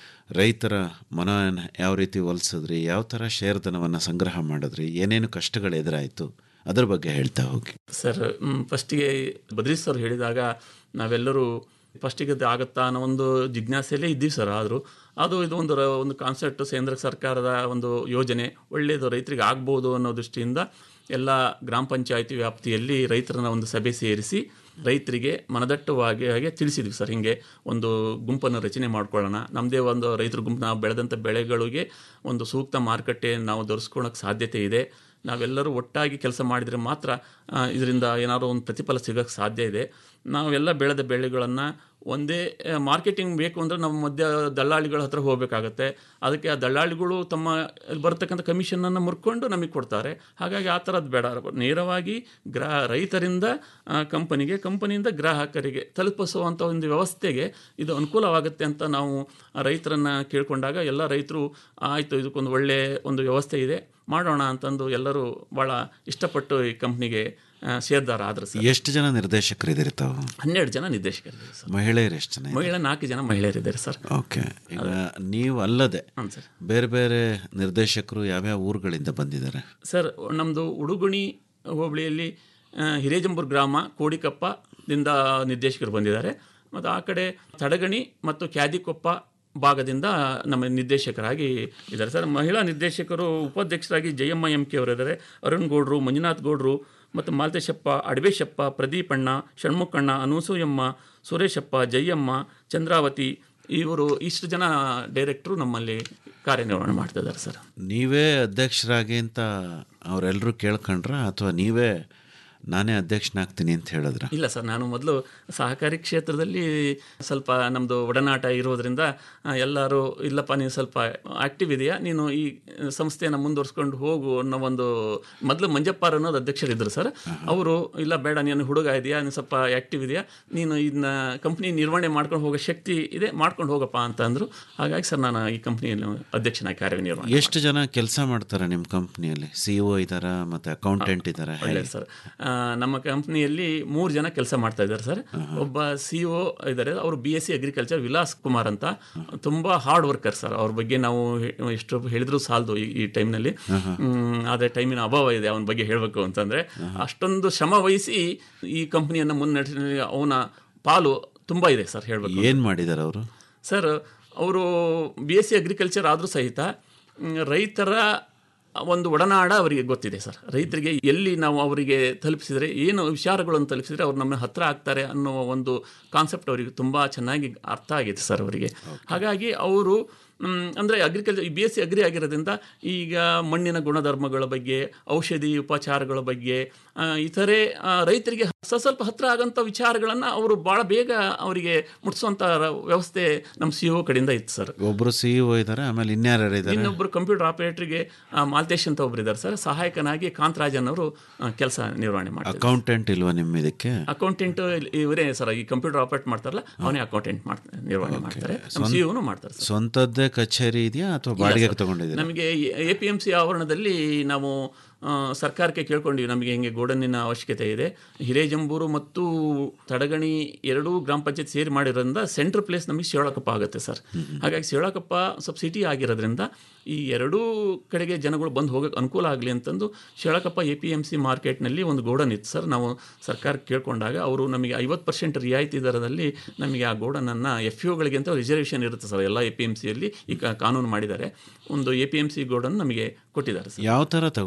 Speaker 10: ರೈತರ ಮನವನ್ನು ಯಾವ ರೀತಿ ಒಲಿಸಿದ್ರಿ ಯಾವ ಥರ ಶೇರ್ಧನವನ್ನು ಸಂಗ್ರಹ ಮಾಡಿದ್ರಿ ಏನೇನು ಕಷ್ಟಗಳು ಎದುರಾಯಿತು ಅದ್ರ ಬಗ್ಗೆ ಹೇಳ್ತಾ ಹೋಗಿ
Speaker 11: ಸರ್ ಫಸ್ಟಿಗೆ ಬದ್ರೀಶ್ ಸರ್ ಹೇಳಿದಾಗ ನಾವೆಲ್ಲರೂ ಫಸ್ಟಿಗೆ ಅದು ಆಗುತ್ತಾ ಅನ್ನೋ ಒಂದು ಜಿಜ್ಞಾಸೆಯಲ್ಲೇ ಇದ್ದೀವಿ ಸರ್ ಆದರೂ ಅದು ಇದು ಒಂದು ರ- ಒಂದು ಕಾನ್ಸೆಪ್ಟ್ ಕೇಂದ್ರ ಸರ್ಕಾರದ ಒಂದು ಯೋಜನೆ ಒಳ್ಳೆಯದು ರೈತರಿಗೆ ಆಗ್ಬೋದು ಅನ್ನೋ ದೃಷ್ಟಿಯಿಂದ ಎಲ್ಲ ಗ್ರಾಮ ಪಂಚಾಯತಿ ವ್ಯಾಪ್ತಿಯಲ್ಲಿ ರೈತರನ್ನ ಒಂದು ಸಭೆ ಸೇರಿಸಿ ರೈತರಿಗೆ ಮನದಟ್ಟವಾಗಿ ಹಾಗೆ ತಿಳಿಸಿದ್ವಿ ಸರ್ ಹಿಂಗೆ ಒಂದು ಗುಂಪನ್ನು ರಚನೆ ಮಾಡ್ಕೊಳ್ಳೋಣ ನಮ್ಮದೇ ಒಂದು ರೈತರ ಗುಂಪು ನಾವು ಬೆಳೆದಂಥ ಬೆಳೆಗಳಿಗೆ ಒಂದು ಸೂಕ್ತ ಮಾರುಕಟ್ಟೆ ನಾವು ದೊರಸ್ಕೊಳ್ಳೋಕೆ ಸಾಧ್ಯತೆ ಇದೆ ನಾವೆಲ್ಲರೂ ಒಟ್ಟಾಗಿ ಕೆಲಸ ಮಾಡಿದರೆ ಮಾತ್ರ ಇದರಿಂದ ಏನಾದರೂ ಒಂದು ಪ್ರತಿಫಲ ಸಿಗೋಕ್ಕೆ ಸಾಧ್ಯ ಇದೆ ನಾವೆಲ್ಲ ಬೆಳೆದ ಬೆಳೆಗಳನ್ನು ಒಂದೇ ಮಾರ್ಕೆಟಿಂಗ್ ಬೇಕು ಅಂದರೆ ನಮ್ಮ ಮಧ್ಯ ದಳ್ಳಾಳಿಗಳ ಹತ್ರ ಹೋಗಬೇಕಾಗತ್ತೆ ಅದಕ್ಕೆ ಆ ದಳ್ಳಾಳಿಗಳು ತಮ್ಮ ಬರ್ತಕ್ಕಂಥ ಕಮಿಷನನ್ನು ಮುರ್ಕೊಂಡು ನಮಗೆ ಕೊಡ್ತಾರೆ ಹಾಗಾಗಿ ಆ ಥರದ್ದು ಬೇಡ ನೇರವಾಗಿ ಗ್ರಾ ರೈತರಿಂದ ಕಂಪನಿಗೆ ಕಂಪನಿಯಿಂದ ಗ್ರಾಹಕರಿಗೆ ತಲುಪಿಸುವಂಥ ಒಂದು ವ್ಯವಸ್ಥೆಗೆ ಇದು ಅನುಕೂಲವಾಗುತ್ತೆ ಅಂತ ನಾವು ಆ ರೈತರನ್ನು ಕೇಳ್ಕೊಂಡಾಗ ಎಲ್ಲ ರೈತರು ಆಯಿತು ಇದಕ್ಕೊಂದು ಒಳ್ಳೆ ಒಂದು ವ್ಯವಸ್ಥೆ ಇದೆ ಮಾಡೋಣ ಅಂತಂದು ಎಲ್ಲರೂ ಭಾಳ ಇಷ್ಟಪಟ್ಟು ಈ ಕಂಪ್ನಿಗೆ ಸೇರ್ದಾರ ಆದ್ರೆ ಸರ್
Speaker 10: ಎಷ್ಟು ಜನ ನಿರ್ದೇಶಕರಿದ್ದೀರಿ ತಾವು
Speaker 11: ಹನ್ನೆರಡು ಜನ ನಿರ್ದೇಶಕರಿದ್ದಾರೆ ಸರ್
Speaker 10: ಮಹಿಳೆಯರು ಎಷ್ಟು ಜನ
Speaker 11: ಮಹಿಳೆ ನಾಲ್ಕು ಜನ ಮಹಿಳೆಯರಿದ್ದಾರೆ ಸರ್
Speaker 10: ಓಕೆ ಈಗ ನೀವು ಅಲ್ಲದೆ
Speaker 11: ಹಾಂ ಸರ್
Speaker 10: ಬೇರೆ ಬೇರೆ ನಿರ್ದೇಶಕರು ಯಾವ್ಯಾವ ಊರುಗಳಿಂದ ಬಂದಿದ್ದಾರೆ
Speaker 11: ಸರ್ ನಮ್ಮದು ಉಡುಗುಣಿ ಹೋಬಳಿಯಲ್ಲಿ ಆ, ಹಿರೇಜಂಬೂರು ಗ್ರಾಮ ಕೋಡಿಕಪ್ಪದಿಂದ ನಿರ್ದೇಶಕರು ಬಂದಿದ್ದಾರೆ ಮತ್ತು ಆ ಕಡೆ ತಡಗಣಿ ಮತ್ತು ಕ್ಯಾದಿಕೊಪ್ಪ ಭಾಗದಿಂದ ನಮ್ಮ ನಿರ್ದೇಶಕರಾಗಿ ಇದ್ದಾರೆ ಸರ್ ಮಹಿಳಾ ನಿರ್ದೇಶಕರು ಉಪಾಧ್ಯಕ್ಷರಾಗಿ ಜಯಮ್ಮ ಎಂ ಕೆ ಅವರಿದ್ದಾರೆ ಅರುಣ್ ಗೌಡ್ರು ಮಂಜುನಾಥ್ ಗೌಡ್ರು ಮತ್ತು ಮಾಲ್ತೇಶಪ್ಪ ಅಡವೇಶಪ್ಪ ಪ್ರದೀಪಣ್ಣ ಷಣ್ಮುಖಣ್ಣ ಅನೂಸೂಯಮ್ಮ ಸುರೇಶಪ್ಪ ಜಯಮ್ಮ ಚಂದ್ರಾವತಿ ಇವರು ಇಷ್ಟು ಜನ ಡೈರೆಕ್ಟ್ರು ನಮ್ಮಲ್ಲಿ ಕಾರ್ಯನಿರ್ವಹಣೆ ಮಾಡ್ತಿದ್ದಾರೆ ಸರ್
Speaker 10: ನೀವೇ ಅಧ್ಯಕ್ಷರಾಗಿ ಅಂತ ಅವರೆಲ್ಲರೂ ಕೇಳ್ಕೊಂಡ್ರ ಅಥವಾ ನೀವೇ ನಾನೇ ಅಧ್ಯಕ್ಷನಾಗ್ತೀನಿ ಅಂತ ಹೇಳಿದ್ರ
Speaker 11: ಇಲ್ಲ ಸರ್ ನಾನು ಮೊದಲು ಸಹಕಾರಿ ಕ್ಷೇತ್ರದಲ್ಲಿ ಸ್ವಲ್ಪ ನಮ್ಮದು ಒಡನಾಟ ಇರೋದ್ರಿಂದ ಆ, ಎಲ್ಲರೂ ಇಲ್ಲಪ್ಪ ನೀನು ಸ್ವಲ್ಪ ಆಕ್ಟಿವ್ ಇದೆಯಾ ನೀನು ಈ ಸಂಸ್ಥೆಯನ್ನು ಮುಂದುವರ್ಸ್ಕೊಂಡು ಹೋಗು ಅನ್ನೋ ಒಂದು ಮೊದಲು ಮಂಜಪ್ಪಾರ್ ಅನ್ನೋದು ಅಧ್ಯಕ್ಷರಿದ್ದರು ಸರ್ ಅವರು ಇಲ್ಲ ಬೇಡ ನೀನು ಹುಡುಗ ಇದೆಯಾ ನೀನು ಸ್ವಲ್ಪ ಆಕ್ಟಿವ್ ಇದೆಯಾ ನೀನು ಇದನ್ನ ಕಂಪ್ನಿ ನಿರ್ವಹಣೆ ಮಾಡ್ಕೊಂಡು ಹೋಗೋ ಶಕ್ತಿ ಇದೆ ಮಾಡ್ಕೊಂಡು ಹೋಗಪ್ಪ ಅಂತ ಅಂದರು ಹಾಗಾಗಿ ಸರ್ ನಾನು ಈ ಕಂಪ್ನಿಯಲ್ಲಿ ಅಧ್ಯಕ್ಷನಾಗಿ ಕಾರ್ಯನಿರ್ವಹಣೆ
Speaker 10: ಎಷ್ಟು ಜನ ಕೆಲಸ ಮಾಡ್ತಾರೆ ನಿಮ್ಮ ಕಂಪ್ನಿಯಲ್ಲಿ ಸಿ ಒ ಇದ್ದಾರ ಮತ್ತು ಅಕೌಂಟೆಂಟ್ ಇದ್ದಾರೆ
Speaker 11: ಒಳ್ಳೆಯದು ಸರ್ ಆ, ನಮ್ಮ ಕಂಪ್ನಿಯಲ್ಲಿ ಮೂರು ಜನ ಕೆಲಸ ಮಾಡ್ತಾ ಇದ್ದಾರೆ ಸರ್ ಒಬ್ಬ ಸಿ ಒ ಇದ್ದಾರೆ ಅವರು B S C agriculture Vilas Kumar ಅಂತ ತುಂಬ ಹಾರ್ಡ್ ವರ್ಕರ್ ಸರ್ ಅವ್ರ ಬಗ್ಗೆ ನಾವು ಹೆ- ಎಷ್ಟು ಹೇಳಿದ್ರು ಸಾಲದು ಈ ಈ ಟೈಮ್ನಲ್ಲಿ ಆದರೆ ಟೈಮಿನ ಅಭಾವ ಇದೆ ಅವನ ಬಗ್ಗೆ ಹೇಳಬೇಕು ಅಂತಂದರೆ ಅಷ್ಟೊಂದು ಶ್ರಮ ವಹಿಸಿ ಈ ಕಂಪ್ನಿಯನ್ನು ಮುನ್ನಡೆಸ ಅವನ ಪಾಲು ತುಂಬ ಇದೆ ಸರ್ ಹೇಳಬೇಕು
Speaker 10: ಏನು ಮಾಡಿದ್ದಾರೆ ಅವರು
Speaker 11: ಸರ್ ಅವರು ಬಿ ಎಸ್ ಸಿ ಅಗ್ರಿಕಲ್ಚರ್ ಆದರೂ ಸಹಿತ ಮ್, ರೈತರ ಒಂದು ಒಡನಾಡ ಅವರಿಗೆ ಗೊತ್ತಿದೆ ಸರ್ ರೈತರಿಗೆ ಎಲ್ಲಿ ನಾವು ಅವರಿಗೆ ತಲುಪಿಸಿದರೆ ಏನು ವಿಚಾರಗಳನ್ನು ತಲುಪಿಸಿದರೆ ಅವ್ರು ನಮ್ಮ ಹತ್ರ ಆಗ್ತಾರೆ ಅನ್ನೋ ಒಂದು ಕಾನ್ಸೆಪ್ಟ್ ಅವರಿಗೆ ತುಂಬ ಚೆನ್ನಾಗಿ ಅರ್ಥ ಆಗಿದೆ ಸರ್ ಅವರಿಗೆ ಹಾಗಾಗಿ ಅವರು ಅಂದರೆ agriculture B S C agri ಆಗಿರೋದ್ರಿಂದ ಈಗ ಮಣ್ಣಿನ ಗುಣಧರ್ಮಗಳ ಬಗ್ಗೆ ಔಷಧಿ ಉಪಚಾರಗಳ ಬಗ್ಗೆ ಆ, ಇತರೆ ಆ, ರೈತರಿಗೆ ಸ ಸ್ವಲ್ಪ ಹತ್ರ ಆಗೋಂಥ ವಿಚಾರಗಳನ್ನು ಅವರು ಭಾಳ ಬೇಗ ಅವರಿಗೆ ಮುಟ್ಟಿಸುವಂಥ ವ್ಯವಸ್ಥೆ ನಮ್ಮ ಸಿ ಒ ಕಡೆಯಿಂದ ಇತ್ತು ಸರ್
Speaker 10: ಒಬ್ಬರು ಸಿ ಒ ಇದ್ದಾರೆ ಆಮೇಲೆ ಇನ್ಯಾರು ಇದ್ದಾರೆ
Speaker 11: ಇನ್ನೊಬ್ಬರು ಕಂಪ್ಯೂಟರ್ ಆಪರೇಟರ್ಗೆ ಮಾಲ್ತೇಶ್ ಅಂತ ಒಬ್ರು ಇದ್ದಾರೆ ಸರ್ ಸಹಾಯಕನಾಗಿ ಕಾಂತರಾಜನ್ ಅವರು ಕೆಲಸ ನಿರ್ವಹಣೆ ಮಾಡ್ತಾರೆ
Speaker 10: ಅಕೌಂಟೆಂಟ್ ಇಲ್ವಾ ನಿಮ್ಮ ಇದಕ್ಕೆ
Speaker 11: ಅಕೌಂಟೆಂಟ್ ಇವರೇ ಸರ್ ಈ ಕಂಪ್ಯೂಟರ್ ಆಪರೇಟ್ ಮಾಡ್ತಾರಲ್ಲ ಅವನೇ ಅಕೌಂಟೆಂಟ್ ಮಾಡ್ತಾರೆ ನಿರ್ವಹಣೆ ಮಾಡ್ತಾರೆ ನಮ್ಮ ಸಿ ಒನು ಮಾಡ್ತಾರೆ ಸರ್
Speaker 10: ಸ್ವಂತದ್ದೇ ಕಚೇರಿ ಇದೆಯಾ ಅಥವಾ
Speaker 11: ಇಲ್ಲ
Speaker 10: ಬಾಡಿಗೆಗೆ
Speaker 11: ಸರ್.
Speaker 10: ತಗೊಂಡಿದ್ದೀರಾ
Speaker 11: ನಮಗೆ ಎ ಪಿ ಎಂ ಸಿ ಆವರಣದಲ್ಲಿ ನಾವು ಆ, ಸರ್ಕಾರಕ್ಕೆ ಕೇಳ್ಕೊಂಡಿವಿ ನಮಗೆ ಹಿಂಗೆ ಗೋಡನ್ನಿನ ಅವಶ್ಯಕತೆ ಇದೆ ಹಿರೇಜಂಬೂರು ಮತ್ತು ತಡಗಣಿ ಎರಡೂ ಗ್ರಾಮ ಪಂಚಾಯತ್ ಸೇರಿ ಮಾಡಿರೋದ್ರಿಂದ ಸೆಂಟ್ರ್ ಪ್ಲೇಸ್ ನಮಗೆ ಶಿವಳಕಪ್ಪ ಆಗುತ್ತೆ ಸರ್ ಹಾಗಾಗಿ ಶಿವಳಕಪ್ಪ ಸ್ವಲ್ಪ ಸಿಟಿ ಆಗಿರೋದ್ರಿಂದ ಈ ಎರಡೂ ಕಡೆಗೆ ಜನಗಳು ಬಂದು ಹೋಗೋಕ್ಕೆ ಅನುಕೂಲ ಆಗಲಿ ಅಂತಂದು Shivalakappa A P M C ಮಾರ್ಕೆಟ್ನಲ್ಲಿ ಒಂದು ಗೋಡನ್ ಇತ್ತು ಸರ್ ನಾವು ಸರ್ಕಾರಕ್ಕೆ ಕೇಳ್ಕೊಂಡಾಗ ಅವರು ನಮಗೆ ಐವತ್ತು ಪರ್ಸೆಂಟ್ ರಿಯಾಯಿತಿ ದರದಲ್ಲಿ ನಮಗೆ ಆ ಗೋಡನನ್ನು ಎಫ್ ಯುಗಳಿಗೆ ಅಂತ ರಿಸರ್ವೇಷನ್ ಇರುತ್ತೆ ಸರ್ ಎಲ್ಲ ಎ ಪಿ ಎಮ್ ಸಿಯಲ್ಲಿ ಈಗ ಕಾನೂನು ಮಾಡಿದ್ದಾರೆ ಒಂದು A P M C godown ನಮಗೆ ಕೊಟ್ಟಿದ್ದಾರೆ ಸರ್
Speaker 10: ಯಾವ ಥರ ತಗೊಂಡ್ರಿ ಒಂಚೂರು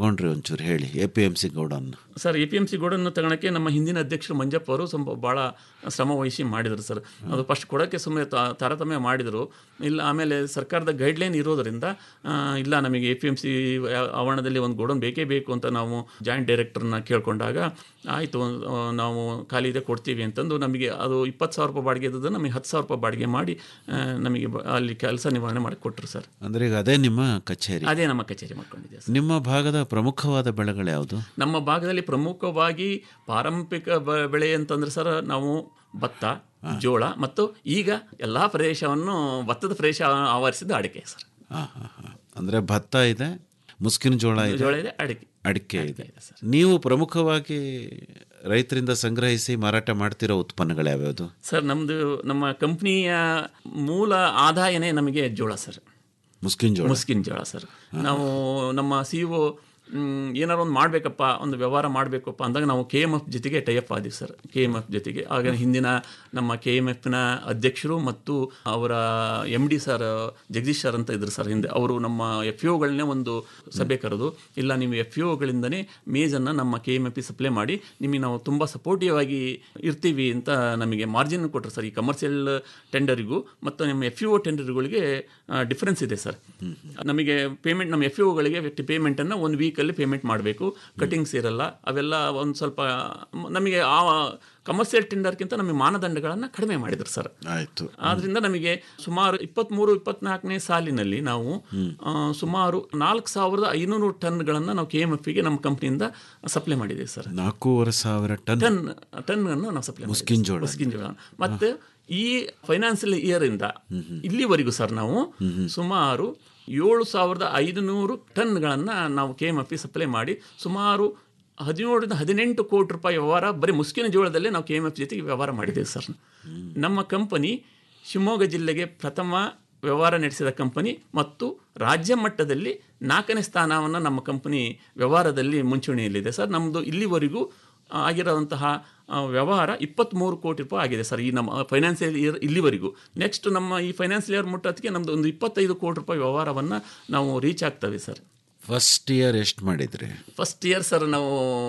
Speaker 10: ಒಂಚೂರು ಹೇಳಿ A P M C godown
Speaker 11: sir A P M C ಗೋಡನ್ನು ತಗೊಳಕ್ಕೆ ನಮ್ಮ ಹಿಂದಿನ ಅಧ್ಯಕ್ಷರು ಮಂಜಪ್ಪ ಅವರು ಸ್ವಲ್ಪ ಭಾಳ ಶ್ರಮ ವಹಿಸಿ ಮಾಡಿದರು ಸರ್ ಅದು ಫಸ್ಟ್ ಕೊಡೋಕ್ಕೆ ಸುಮ್ಮನೆ ತಾರತಮ್ಯ ಮಾಡಿದರು ಇಲ್ಲ ಆಮೇಲೆ ಸರ್ಕಾರದ ಗೈಡ್ಲೈನ್ ಇರೋದರಿಂದ ಆ, ಇಲ್ಲ ನಮಗೆ ಎ ಪಿ ಎಮ್ ಸಿ ಆವರಣದಲ್ಲಿ ಒಂದು ಗೋಡನ್ ಬೇಕೇ ಬೇಕು ಅಂತ ನಾವು ಜಾಯಿಂಟ್ ಡೈರೆಕ್ಟರ್ನ ಕೇಳ್ಕೊಂಡಾಗ ಆಯಿತು ನಾವು ಖಾಲಿ ಇದೆ ಕೊಡ್ತೀವಿ ಅಂತಂದು ನಮಗೆ ಅದು ಇಪ್ಪತ್ತು ಸಾವಿರ ರೂಪಾಯಿ ಬಾಡಿಗೆ ಇದ್ದದ್ದು ನಮಗೆ ಹತ್ತು ಸಾವಿರ ರೂಪಾಯಿ ಬಾಡಿಗೆ ಮಾಡಿ ಆ, ನಮಗೆ ಬ- ಅಲ್ಲಿ ಕೆಲಸ ನಿರ್ವಹಣೆ ಮಾಡಿ ಕೊಟ್ಟರು ಸರ್
Speaker 10: ಅಂದರೆ ಈಗ ಅದೇ ನಿಮ್ಮ ಕಚೇರಿ
Speaker 11: ಅದೇ ನಮ್ಮ ಕಚೇರಿ ಮಾಡ್ಕೊಂಡಿದ್ದೆ ಸರ್
Speaker 10: ನಿಮ್ಮ ಭಾಗದ ಪ್ರಮುಖವಾದ ಬೆಳೆಗಳು ಯಾವುದು
Speaker 11: ನಮ್ಮ ಭಾಗದಲ್ಲಿ ಪ್ರಮುಖವಾಗಿ ಪಾರಂಪರಿಕ ಬ- ಬೆಳೆ ಅಂತಂದ್ರೆ ಸರ್ ನಾವು ಭತ್ತ ಜೋಳ ಮತ್ತು ಈಗ ಎಲ್ಲ ಪ್ರದೇಶವನ್ನು ಭತ್ತದ ಪ್ರದೇಶ ಆವರಿಸಿದ ಅಡಿಕೆ ಸರ್
Speaker 10: ಹಾಂ ಹಾಂ ಹಾಂ ಅಂದರೆ ಭತ್ತ ಇದೆ ಮುಸ್ಕಿನ ಜೋಳ ಇದೆ
Speaker 11: ಜೋಳ ಇದೆ ಅಡಿಕೆ
Speaker 10: ಅಡಿಕೆ ಇದೆ ನೀವು ಪ್ರಮುಖವಾಗಿ ರೈತರಿಂದ ಸಂಗ್ರಹಿಸಿ ಮಾರಾಟ ಮಾಡ್ತಿರೋ ಉತ್ಪನ್ನಗಳು ಯಾವ್ಯಾವುದು
Speaker 11: ಸರ್ ನಮ್ಮದು ನಮ್ಮ ಕಂಪ್ನಿಯ ಮೂಲ ಆದಾಯನೇ ನಮಗೆ ಜೋಳ ಸರ್
Speaker 10: ಮುಸ್ಕಿನ ಜೋಳ
Speaker 11: ಮುಸ್ಕಿನ ಜೋಳ ಸರ್ ನಾವು ನಮ್ಮ ಸಿ ಒ ಏನಾರು ಒಂದು ಮಾಡಬೇಕಪ್ಪ ಒಂದು ವ್ಯವಹಾರ ಮಾಡಬೇಕಪ್ಪ ಅಂದಾಗ ನಾವು ಕೆ ಎಮ್ ಎಫ್ ಜೊತೆಗೆ ಟೈಅಪ್ ಆದ್ವಿ ಸರ್ ಕೆ ಎಮ್ ಎಫ್ ಜೊತೆಗೆ ಆಗ ಹಿಂದಿನ ನಮ್ಮ ಕೆ ಎಮ್ ಎಫ್ನ ಅಧ್ಯಕ್ಷರು ಮತ್ತು ಅವರ M D sir Jagdish sir ಅಂತ ಇದ್ರು ಸರ್ ಹಿಂದೆ ಅವರು ನಮ್ಮ ಎಫ್ ಒಗಳನ್ನೇ ಒಂದು ಸಭೆ ಕರೆದು ಇಲ್ಲ ನೀವು ಎಫ್ ಒಗಳಿಂದನೇ ಮೇಜನ್ನು ನಮ್ಮ ಕೆ ಎಮ್ ಎಫ್ ಸಪ್ಲೈ ಮಾಡಿ ನಿಮಗೆ ನಾವು ತುಂಬ ಸಪೋರ್ಟಿವ್ ಆಗಿ ಇರ್ತೀವಿ ಅಂತ ನಮಗೆ ಮಾರ್ಜಿನ್ ಕೊಟ್ಟರು ಸರ್ ಈ ಕಮರ್ಷಿಯಲ್ ಟೆಂಡರಿಗೂ ಮತ್ತು ನಮ್ಮ ಎಫ್ ಒ ಟೆಂಡರ್ಗಳಿಗೆ ಡಿಫ್ರೆನ್ಸ್ ಇದೆ ಸರ್ ನಮಗೆ ಪೇಮೆಂಟ್ ನಮ್ಮ ಎಫ್ ಒಗಳಿಗೆ ಪೇಮೆಂಟನ್ನು ಒಂದು ವೀಕಲ್ಲಿ ಪೇಮೆಂಟ್ ಮಾಡಬೇಕು ಕಟಿಂಗ್ಸ್ ಇರಲ್ಲ ಅವೆಲ್ಲ ಒಂದು ಸ್ವಲ್ಪ ಮ್- ನಮಗೆ ಆ ಕಮರ್ಷಿಯಲ್ ಟೆಂಡರ್ಗಿಂತ ನಮಗೆ ಮಾನದಂಡಗಳನ್ನು ಕಡಿಮೆ ಮಾಡಿದ್ರು ಸರ್
Speaker 10: ಆಯಿತು
Speaker 11: ಆದ್ರಿಂದ ನಮಗೆ ಸುಮಾರು ಇಪ್ಪತ್ತ್ಮೂರು ಇಪ್ಪತ್ನಾಲ್ಕನೇ ಸಾಲಿನಲ್ಲಿ ನಾವು ಆ, ಸುಮಾರು ನಾಲ್ಕು ಸಾವಿರದ ಐನೂರು ಟನ್ಗಳನ್ನು ನಾವು ಕೆ ಎಮ್ ಎಫ್ಗೆ ನಮ್ಮ ಕಂಪ್ನಿಯಿಂದ ಸಪ್ಲೈ ಮಾಡಿದ್ದೀವಿ ಸರ್
Speaker 10: ನಾಲ್ಕೂವರೆ ಸಾವಿರ ಟನ್
Speaker 11: ಟನ್ ಟನ್ ಅನ್ನು ನಾವು ಸಪ್ಲೈ
Speaker 10: ಮುಸ್ಕಿನ್ ಜೋಳ.
Speaker 11: ಮುಸ್ಕಿನ್ ಜೋಳ ಮತ್ತೆ ಈ ಫೈನಾನ್ಷಿಯಲ್ ಇಯರ್ ಇಂದ ಇಲ್ಲಿವರೆಗೂ ಸರ್ ನಾವು ಸುಮಾರು ಏಳು ಸಾವಿರದ ಐದುನೂರು ಟನ್ಗಳನ್ನು ನಾವು ಕೆ ಎಮ್ ಎಫ್ ಸಪ್ಲೈ ಮಾಡಿ ಸುಮಾರು ಹದಿನೇಳರಿಂದ ಹದಿನೆಂಟು ಕೋಟಿ ರೂಪಾಯಿ ವ್ಯವಹಾರ ಬರೀ ಮುಸ್ಕಿನ ಜೋಳದಲ್ಲೇ ನಾವು ಕೆ ಎಮ್ ಎಫ್ ಜೊತೆಗೆ ವ್ಯವಹಾರ ಮಾಡಿದ್ದೇವೆ ಸರ್ ನಮ್ಮ ಕಂಪನಿ ಶಿವಮೊಗ್ಗ ಜಿಲ್ಲೆಗೆ ಪ್ರಥಮ ವ್ಯವಹಾರ ನಡೆಸಿದ ಕಂಪನಿ ಮತ್ತು ರಾಜ್ಯ ಮಟ್ಟದಲ್ಲಿ ನಾಲ್ಕನೇ ಸ್ಥಾನವನ್ನು ನಮ್ಮ ಕಂಪನಿ ವ್ಯವಹಾರದಲ್ಲಿ ಮುಂಚೂಣಿಯಲ್ಲಿದೆ ಸರ್ ನಮ್ಮದು ಇಲ್ಲಿವರೆಗೂ ಆಗಿರೋಂತಹ ಆ, ವ್ಯವಹಾರ ಇಪ್ಪತ್ತ್ಮೂರು ಕೋಟಿ ರೂಪಾಯಿ ಆಗಿದೆ ಸರ್ ಈ ನಮ್ಮ ಫೈನಾನ್ಸಿಯಲ್ ಇಯರ್ ಇಲ್ಲಿವರೆಗೂ ನೆಕ್ಸ್ಟ್ ನಮ್ಮ ಈ ಫೈನಾನ್ಸಿಯಲ್ ಇಯರ್ ಮುಟ್ಟೋದಕ್ಕೆ ನಮ್ಮದು ಒಂದು ಇಪ್ಪತ್ತೈದು ಕೋಟಿ ರೂಪಾಯಿ ವ್ಯವಹಾರವನ್ನು ನಾವು ರೀಚ್ ಆಗ್ತವೆ ಸರ್
Speaker 10: ಫಸ್ಟ್ ಇಯರ್ ಎಷ್ಟು ಮಾಡಿದ್ರಿ
Speaker 11: ಫಸ್ಟ್ ಇಯರ್ ಸರ್ ನಾವು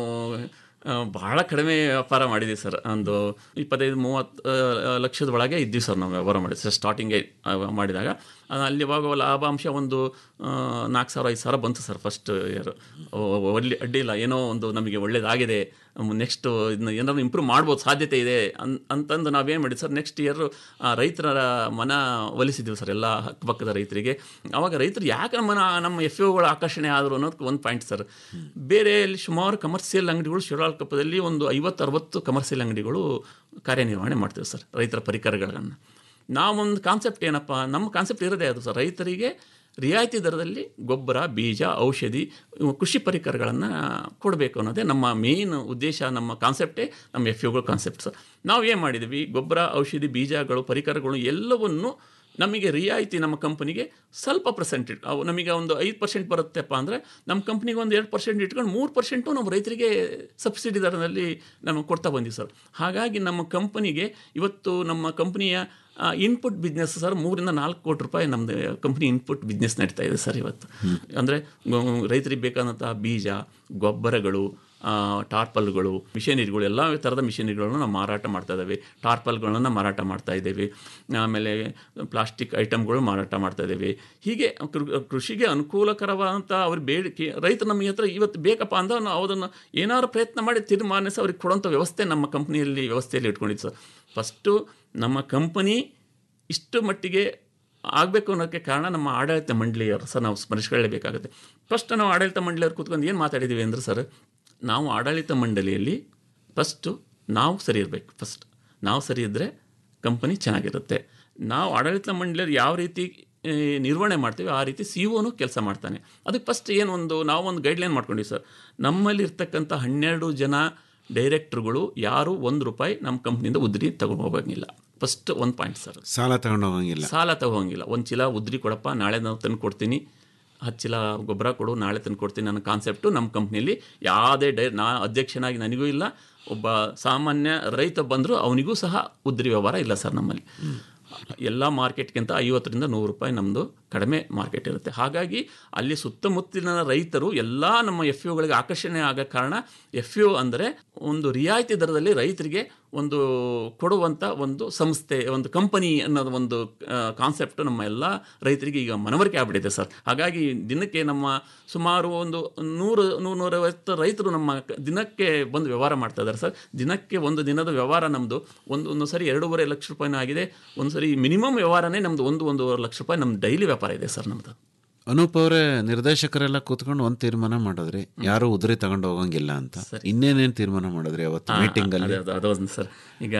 Speaker 11: ಆ, ಬಹಳ ಕಡಿಮೆ ವ್ಯಾಪಾರ ಮಾಡಿದ್ದೀವಿ ಸರ್ ಒಂದು ಇಪ್ಪತ್ತೈದು ಮೂವತ್ತು ಆ, ಲಕ್ಷದ ಒಳಗೆ ಇದ್ದೀವಿ ಸರ್ ನಾವು ವ್ಯವಹಾರ ಮಾಡಿದ್ವಿ ಸರ್ ಸ್ಟಾರ್ಟಿಂಗೇ ಆ, ಮಾಡಿದಾಗ ಆ, ಅಲ್ಲಿ ಇವಾಗ ಲಾಭಾಂಶ ಒಂದು ಆ, ನಾಲ್ಕು ಸಾವಿರ ಐದು ಸಾವಿರ ಬಂತು ಸರ್ ಫಸ್ಟ್ ಇಯರ್ ಒಳ್ಳೆ ಅಡ್ಡಿ ಇಲ್ಲ ಏನೋ ಒಂದು ನಮಗೆ ಒಳ್ಳೇದಾಗಿದೆ ನೆಕ್ಸ್ಟ್ ಇದನ್ನ ಏನಾದ್ರು ಇಂಪ್ರೂವ್ ಮಾಡ್ಬೋದು ಸಾಧ್ಯತೆ ಇದೆ ಅನ್ ಅಂತಂದು ನಾವೇನು ಮಾಡಿದ್ವಿ ಸರ್ ನೆಕ್ಸ್ಟ್ ಇಯರ್ ರೈತರ ಮನ ಒಲಿಸಿದ್ದೀವಿ ಸರ್ ಎಲ್ಲ ಅಕ್ಕಪಕ್ಕದ ರೈತರಿಗೆ ಅವಾಗ ರೈತರು ಯಾಕೆ ನಮ್ಮ ನಮ್ಮ ಎಫ್ ಒಗಳು ಆಕರ್ಷಣೆ ಆದರು ಅನ್ನೋದಕ್ಕೆ ಒಂದು ಪಾಯಿಂಟ್ ಸರ್ ಬೇರೆ ಇಲ್ಲಿ ಸುಮಾರು ಕಮರ್ಷಿಯಲ್ ಅಂಗಡಿಗಳು ಶಿರಾಳಕೊಪ್ಪದಲ್ಲಿ ಒಂದು ಐವತ್ತು ಅರವತ್ತು ಕಮರ್ಷಿಯಲ್ ಅಂಗಡಿಗಳು ಕಾರ್ಯನಿರ್ವಹಣೆ ಮಾಡ್ತೀವಿ ಸರ್ ರೈತರ ಪರಿಕರಗಳನ್ನು ನಾವೊಂದು ಕಾನ್ಸೆಪ್ಟ್ ಏನಪ್ಪ ನಮ್ಮ ಕಾನ್ಸೆಪ್ಟ್ ಇರೋದೇ ಅದು ಸರ್ ರೈತರಿಗೆ ರಿಯಾಯಿತಿ ದರದಲ್ಲಿ ಗೊಬ್ಬರ ಬೀಜ ಔಷಧಿ ಇವು ಕೃಷಿ ಪರಿಕರಗಳನ್ನು ಕೊಡಬೇಕು ಅನ್ನೋದೇ ನಮ್ಮ ಮೇನ್ ಉದ್ದೇಶ ನಮ್ಮ ಕಾನ್ಸೆಪ್ಟೇ ನಮ್ಮ ಎಫ್ ಯುಗಳ ಕಾನ್ಸೆಪ್ಟ್ ಸರ್ ನಾವು ಏನು ಮಾಡಿದ್ವಿ ಗೊಬ್ಬರ ಔಷಧಿ ಬೀಜಗಳು ಪರಿಕರಗಳು ಎಲ್ಲವನ್ನು ನಮಗೆ ರಿಯಾಯಿತಿ ನಮ್ಮ ಕಂಪನಿಗೆ ಸ್ವಲ್ಪ ಪರ್ಸೆಂಟೇಜ್ ಅವು ನಮಗೆ ಒಂದು ಐದು ಪರ್ಸೆಂಟ್ ಬರುತ್ತೆಪ್ಪ ಅಂದರೆ ನಮ್ಮ ಕಂಪ್ನಿಗೆ ಒಂದು ಎರಡು ಪರ್ಸೆಂಟ್ ಇಟ್ಕೊಂಡು ಮೂರು ಪರ್ಸೆಂಟು ನಮ್ಮ ರೈತರಿಗೆ ಸಬ್ಸಿಡಿ ದರದಲ್ಲಿ ನಮಗೆ ಕೊಡ್ತಾ ಬಂದೀವಿ ಸರ್ ಹಾಗಾಗಿ ನಮ್ಮ ಕಂಪನಿಗೆ ಇವತ್ತು ನಮ್ಮ ಕಂಪನಿಯ ಇನ್ಪುಟ್ ಬಿಸ್ನೆಸ್ ಸರ್ ಮೂರಿಂದ ನಾಲ್ಕು ಕೋಟಿ ರೂಪಾಯಿ ನಮ್ಮದು ಕಂಪ್ನಿ ಇನ್ಪುಟ್ ಬಿಸ್ನೆಸ್ ನಡೀತಾ ಇದೆ ಸರ್ ಇವತ್ತು ಅಂದರೆ ರೈತರಿಗೆ ಬೇಕಾದಂಥ ಬೀಜ ಗೊಬ್ಬರಗಳು ಆ, ಟಾರ್ಪಲ್ಗಳು ಮಿಷನರಿಗಳು ಎಲ್ಲ ಥರದ ಮಿಷನರಿಗಳನ್ನು ನಾವು ಮಾರಾಟ ಮಾಡ್ತಾ ಇದ್ದೇವೆ ಟಾರ್ಪಲ್ಗಳನ್ನು ಮಾರಾಟ ಮಾಡ್ತಾ ಇದ್ದೇವೆ ಆಮೇಲೆ ಪ್ಲಾಸ್ಟಿಕ್ ಐಟಮ್ಗಳು ಮಾರಾಟ ಮಾಡ್ತಾ ಇದ್ದೇವೆ ಹೀಗೆ ಕೃ- ಕೃಷಿಗೆ ಅನುಕೂಲಕರವಾದಂಥ ಅವ್ರ ಬೇಡಿಕೆ ರೈತರು ನಮಗೆ ಹತ್ರ ಇವತ್ತು ಬೇಕಪ್ಪ ಅಂದ್ರೆ ನಾವು ಅದನ್ನು ಏನಾದ್ರು ಪ್ರಯತ್ನ ಮಾಡಿ ತೀರ್ಮಾನಿಸಿ ಅವ್ರಿಗೆ ಕೊಡೋಂಥ ವ್ಯವಸ್ಥೆ ನಮ್ಮ ಕಂಪ್ನಿಯಲ್ಲಿ ವ್ಯವಸ್ಥೆಯಲ್ಲಿ ಇಟ್ಕೊಂಡಿದ್ದು ಸರ್ ಫಸ್ಟು ನಮ್ಮ ಕಂಪನಿ ಇಷ್ಟು ಮಟ್ಟಿಗೆ ಆಗಬೇಕು ಅನ್ನೋಕ್ಕೆ ಕಾರಣ ನಮ್ಮ ಆಡಳಿತ ಮಂಡಳಿಯವರು ಸರ್ ನಾವು ಸ್ಮರಿಸ್ಕೊಳ್ಳೇಬೇಕಾಗುತ್ತೆ ಫಸ್ಟ್ ನಾವು ಆಡಳಿತ ಮಂಡಳಿಯವ್ರು ಕೂತ್ಕೊಂಡು ಏನು ಮಾತಾಡಿದ್ದೀವಿ ಅಂದರೆ ಸರ್ ನಾವು ಆಡಳಿತ ಮಂಡಳಿಯಲ್ಲಿ ಫಸ್ಟು ನಾವು ಸರಿ ಇರಬೇಕು ಫಸ್ಟ್ ನಾವು ಸರಿ ಇದ್ದರೆ ಕಂಪನಿ ಚೆನ್ನಾಗಿರುತ್ತೆ ನಾವು ಆಡಳಿತ ಮಂಡಳಿಯವ್ರು ಯಾವ ರೀತಿ ಆ, ನಿರ್ವಹಣೆ ಮಾಡ್ತೀವಿ ಆ ರೀತಿ ಸಿ ಒನು ಕೆಲಸ ಮಾಡ್ತಾನೆ ಅದಕ್ಕೆ ಫಸ್ಟ್ ಏನು ಒಂದು ನಾವು ಒಂದು ಗೈಡ್ಲೈನ್ ಮಾಡ್ಕೊಂಡಿವಿ ಸರ್ ನಮ್ಮಲ್ಲಿ ಇರ್ತಕ್ಕಂಥ ಹನ್ನೆರಡು ಜನ ಡೈರೆಕ್ಟ್ರುಗಳು ಯಾರು ಒಂದು ರೂಪಾಯಿ ನಮ್ಮ ಕಂಪ್ನಿಯಿಂದ ಉದ್ರಿ ತಗೊಂಡು ಹೋಗಂಗಿಲ್ಲ ಫಸ್ಟ್ ಒಂದು ಪಾಯಿಂಟ್ ಸರ್
Speaker 10: ಸಾಲ ತಗೊಂಡು ಹೋಗಂಗಿಲ್ಲ
Speaker 11: ಸಾಲ ತಗೋಂಗಿಲ್ಲ ಒಂದು ಚೀಲ ಉದ್ರಿ ಕೊಡಪ್ಪ ನಾಳೆ ನಾವು ತಂದು ಕೊಡ್ತೀನಿ ಹತ್ತು ಚೀಲ ಗೊಬ್ಬರ ಕೊಡು ನಾಳೆ ತಂದು ಕೊಡ್ತೀನಿ ನನ್ನ ಕಾನ್ಸೆಪ್ಟು ನಮ್ಮ ಕಂಪ್ನಿಯಲ್ಲಿ ಯಾವುದೇ ಡೈ ನಾ ಅಧ್ಯಕ್ಷನಾಗಿ ನನಗೂ ಇಲ್ಲ ಒಬ್ಬ ಸಾಮಾನ್ಯ ರೈತ ಬಂದರೂ ಅವನಿಗೂ ಸಹ ಉದ್ರಿ ವ್ಯವಹಾರ ಇಲ್ಲ ಸರ್ ನಮ್ಮಲ್ಲಿ ಎಲ್ಲ ಮಾರ್ಕೆಟ್ಗಿಂತ ಐವತ್ತರಿಂದ ನೂರು ರೂಪಾಯಿ ನಮ್ಮದು ಕಡಿಮೆ ಮಾರ್ಕೆಟ್ ಇರುತ್ತೆ ಹಾಗಾಗಿ ಅಲ್ಲಿ ಸುತ್ತಮುತ್ತಲಿನ ರೈತರು ಎಲ್ಲ ನಮ್ಮ ಎಫ್ ಯುಗಳಿಗೆ ಆಕರ್ಷಣೆ ಆಗೋ ಕಾರಣ ಎಫ್ ಯು ಅಂದರೆ ಒಂದು ರಿಯಾಯಿತಿ ದರದಲ್ಲಿ ರೈತರಿಗೆ ಒಂದು ಕೊಡುವಂಥ ಒಂದು ಸಂಸ್ಥೆ ಒಂದು ಕಂಪನಿ ಅನ್ನೋದು ಒಂದು ಕಾನ್ಸೆಪ್ಟ್ ನಮ್ಮ ಎಲ್ಲ ರೈತರಿಗೆ ಈಗ ಮನವರಿಕೆ ಆಗ್ಬಿಟ್ಟಿದೆ ಸರ್ ಹಾಗಾಗಿ ದಿನಕ್ಕೆ ನಮ್ಮ ಸುಮಾರು ಒಂದು ನೂರು ನೂರು ನೂರೈವತ್ತು ರೈತರು ನಮ್ಮ ಕ- ದಿನಕ್ಕೆ ಬಂದು ವ್ಯವಹಾರ ಮಾಡ್ತಾ ಇದ್ದಾರೆ ಸರ್ ದಿನಕ್ಕೆ ಒಂದು ದಿನದ ವ್ಯವಹಾರ ನಮ್ಮದು ಒಂದು ಒಂದು ಸರಿ ಎರಡೂವರೆ ಲಕ್ಷ ರೂಪಾಯಿನೂ ಆಗಿದೆ ಒಂದು ಸರಿ ಮಿನಿಮಮ್ ವ್ಯವಹಾರನೇ ನಮ್ಮದು ಒಂದು ಒಂದೂವರೆ ಲಕ್ಷ ರೂಪಾಯಿ ನಮ್ಮ ಡೈಲಿ ವ್ಯಾಪಾರ ಇದೆ ಸರ್ ನಮ್ಮದು
Speaker 10: ಅನೂಪ್ ಅವರೇ ನಿರ್ದೇಶಕರೆಲ್ಲ ಕೂತ್ಕೊಂಡು ಒಂದು ತೀರ್ಮಾನ ಮಾಡಿದ್ರಿ ಯಾರು ಉದುರಿ ತಗೊಂಡು ಹೋಗಂಗಿಲ್ಲ ಅಂತ ಇನ್ನೇನೇನು ತೀರ್ಮಾನ ಮಾಡಿದ್ರಿ ಅವತ್ತು
Speaker 11: ಆ,
Speaker 10: ಮೀಟಿಂಗ್ ಅಲ್ಲಿ
Speaker 11: ಅದೇ, ಅದು ಅದೊಂದು ಸರ್ ಈಗ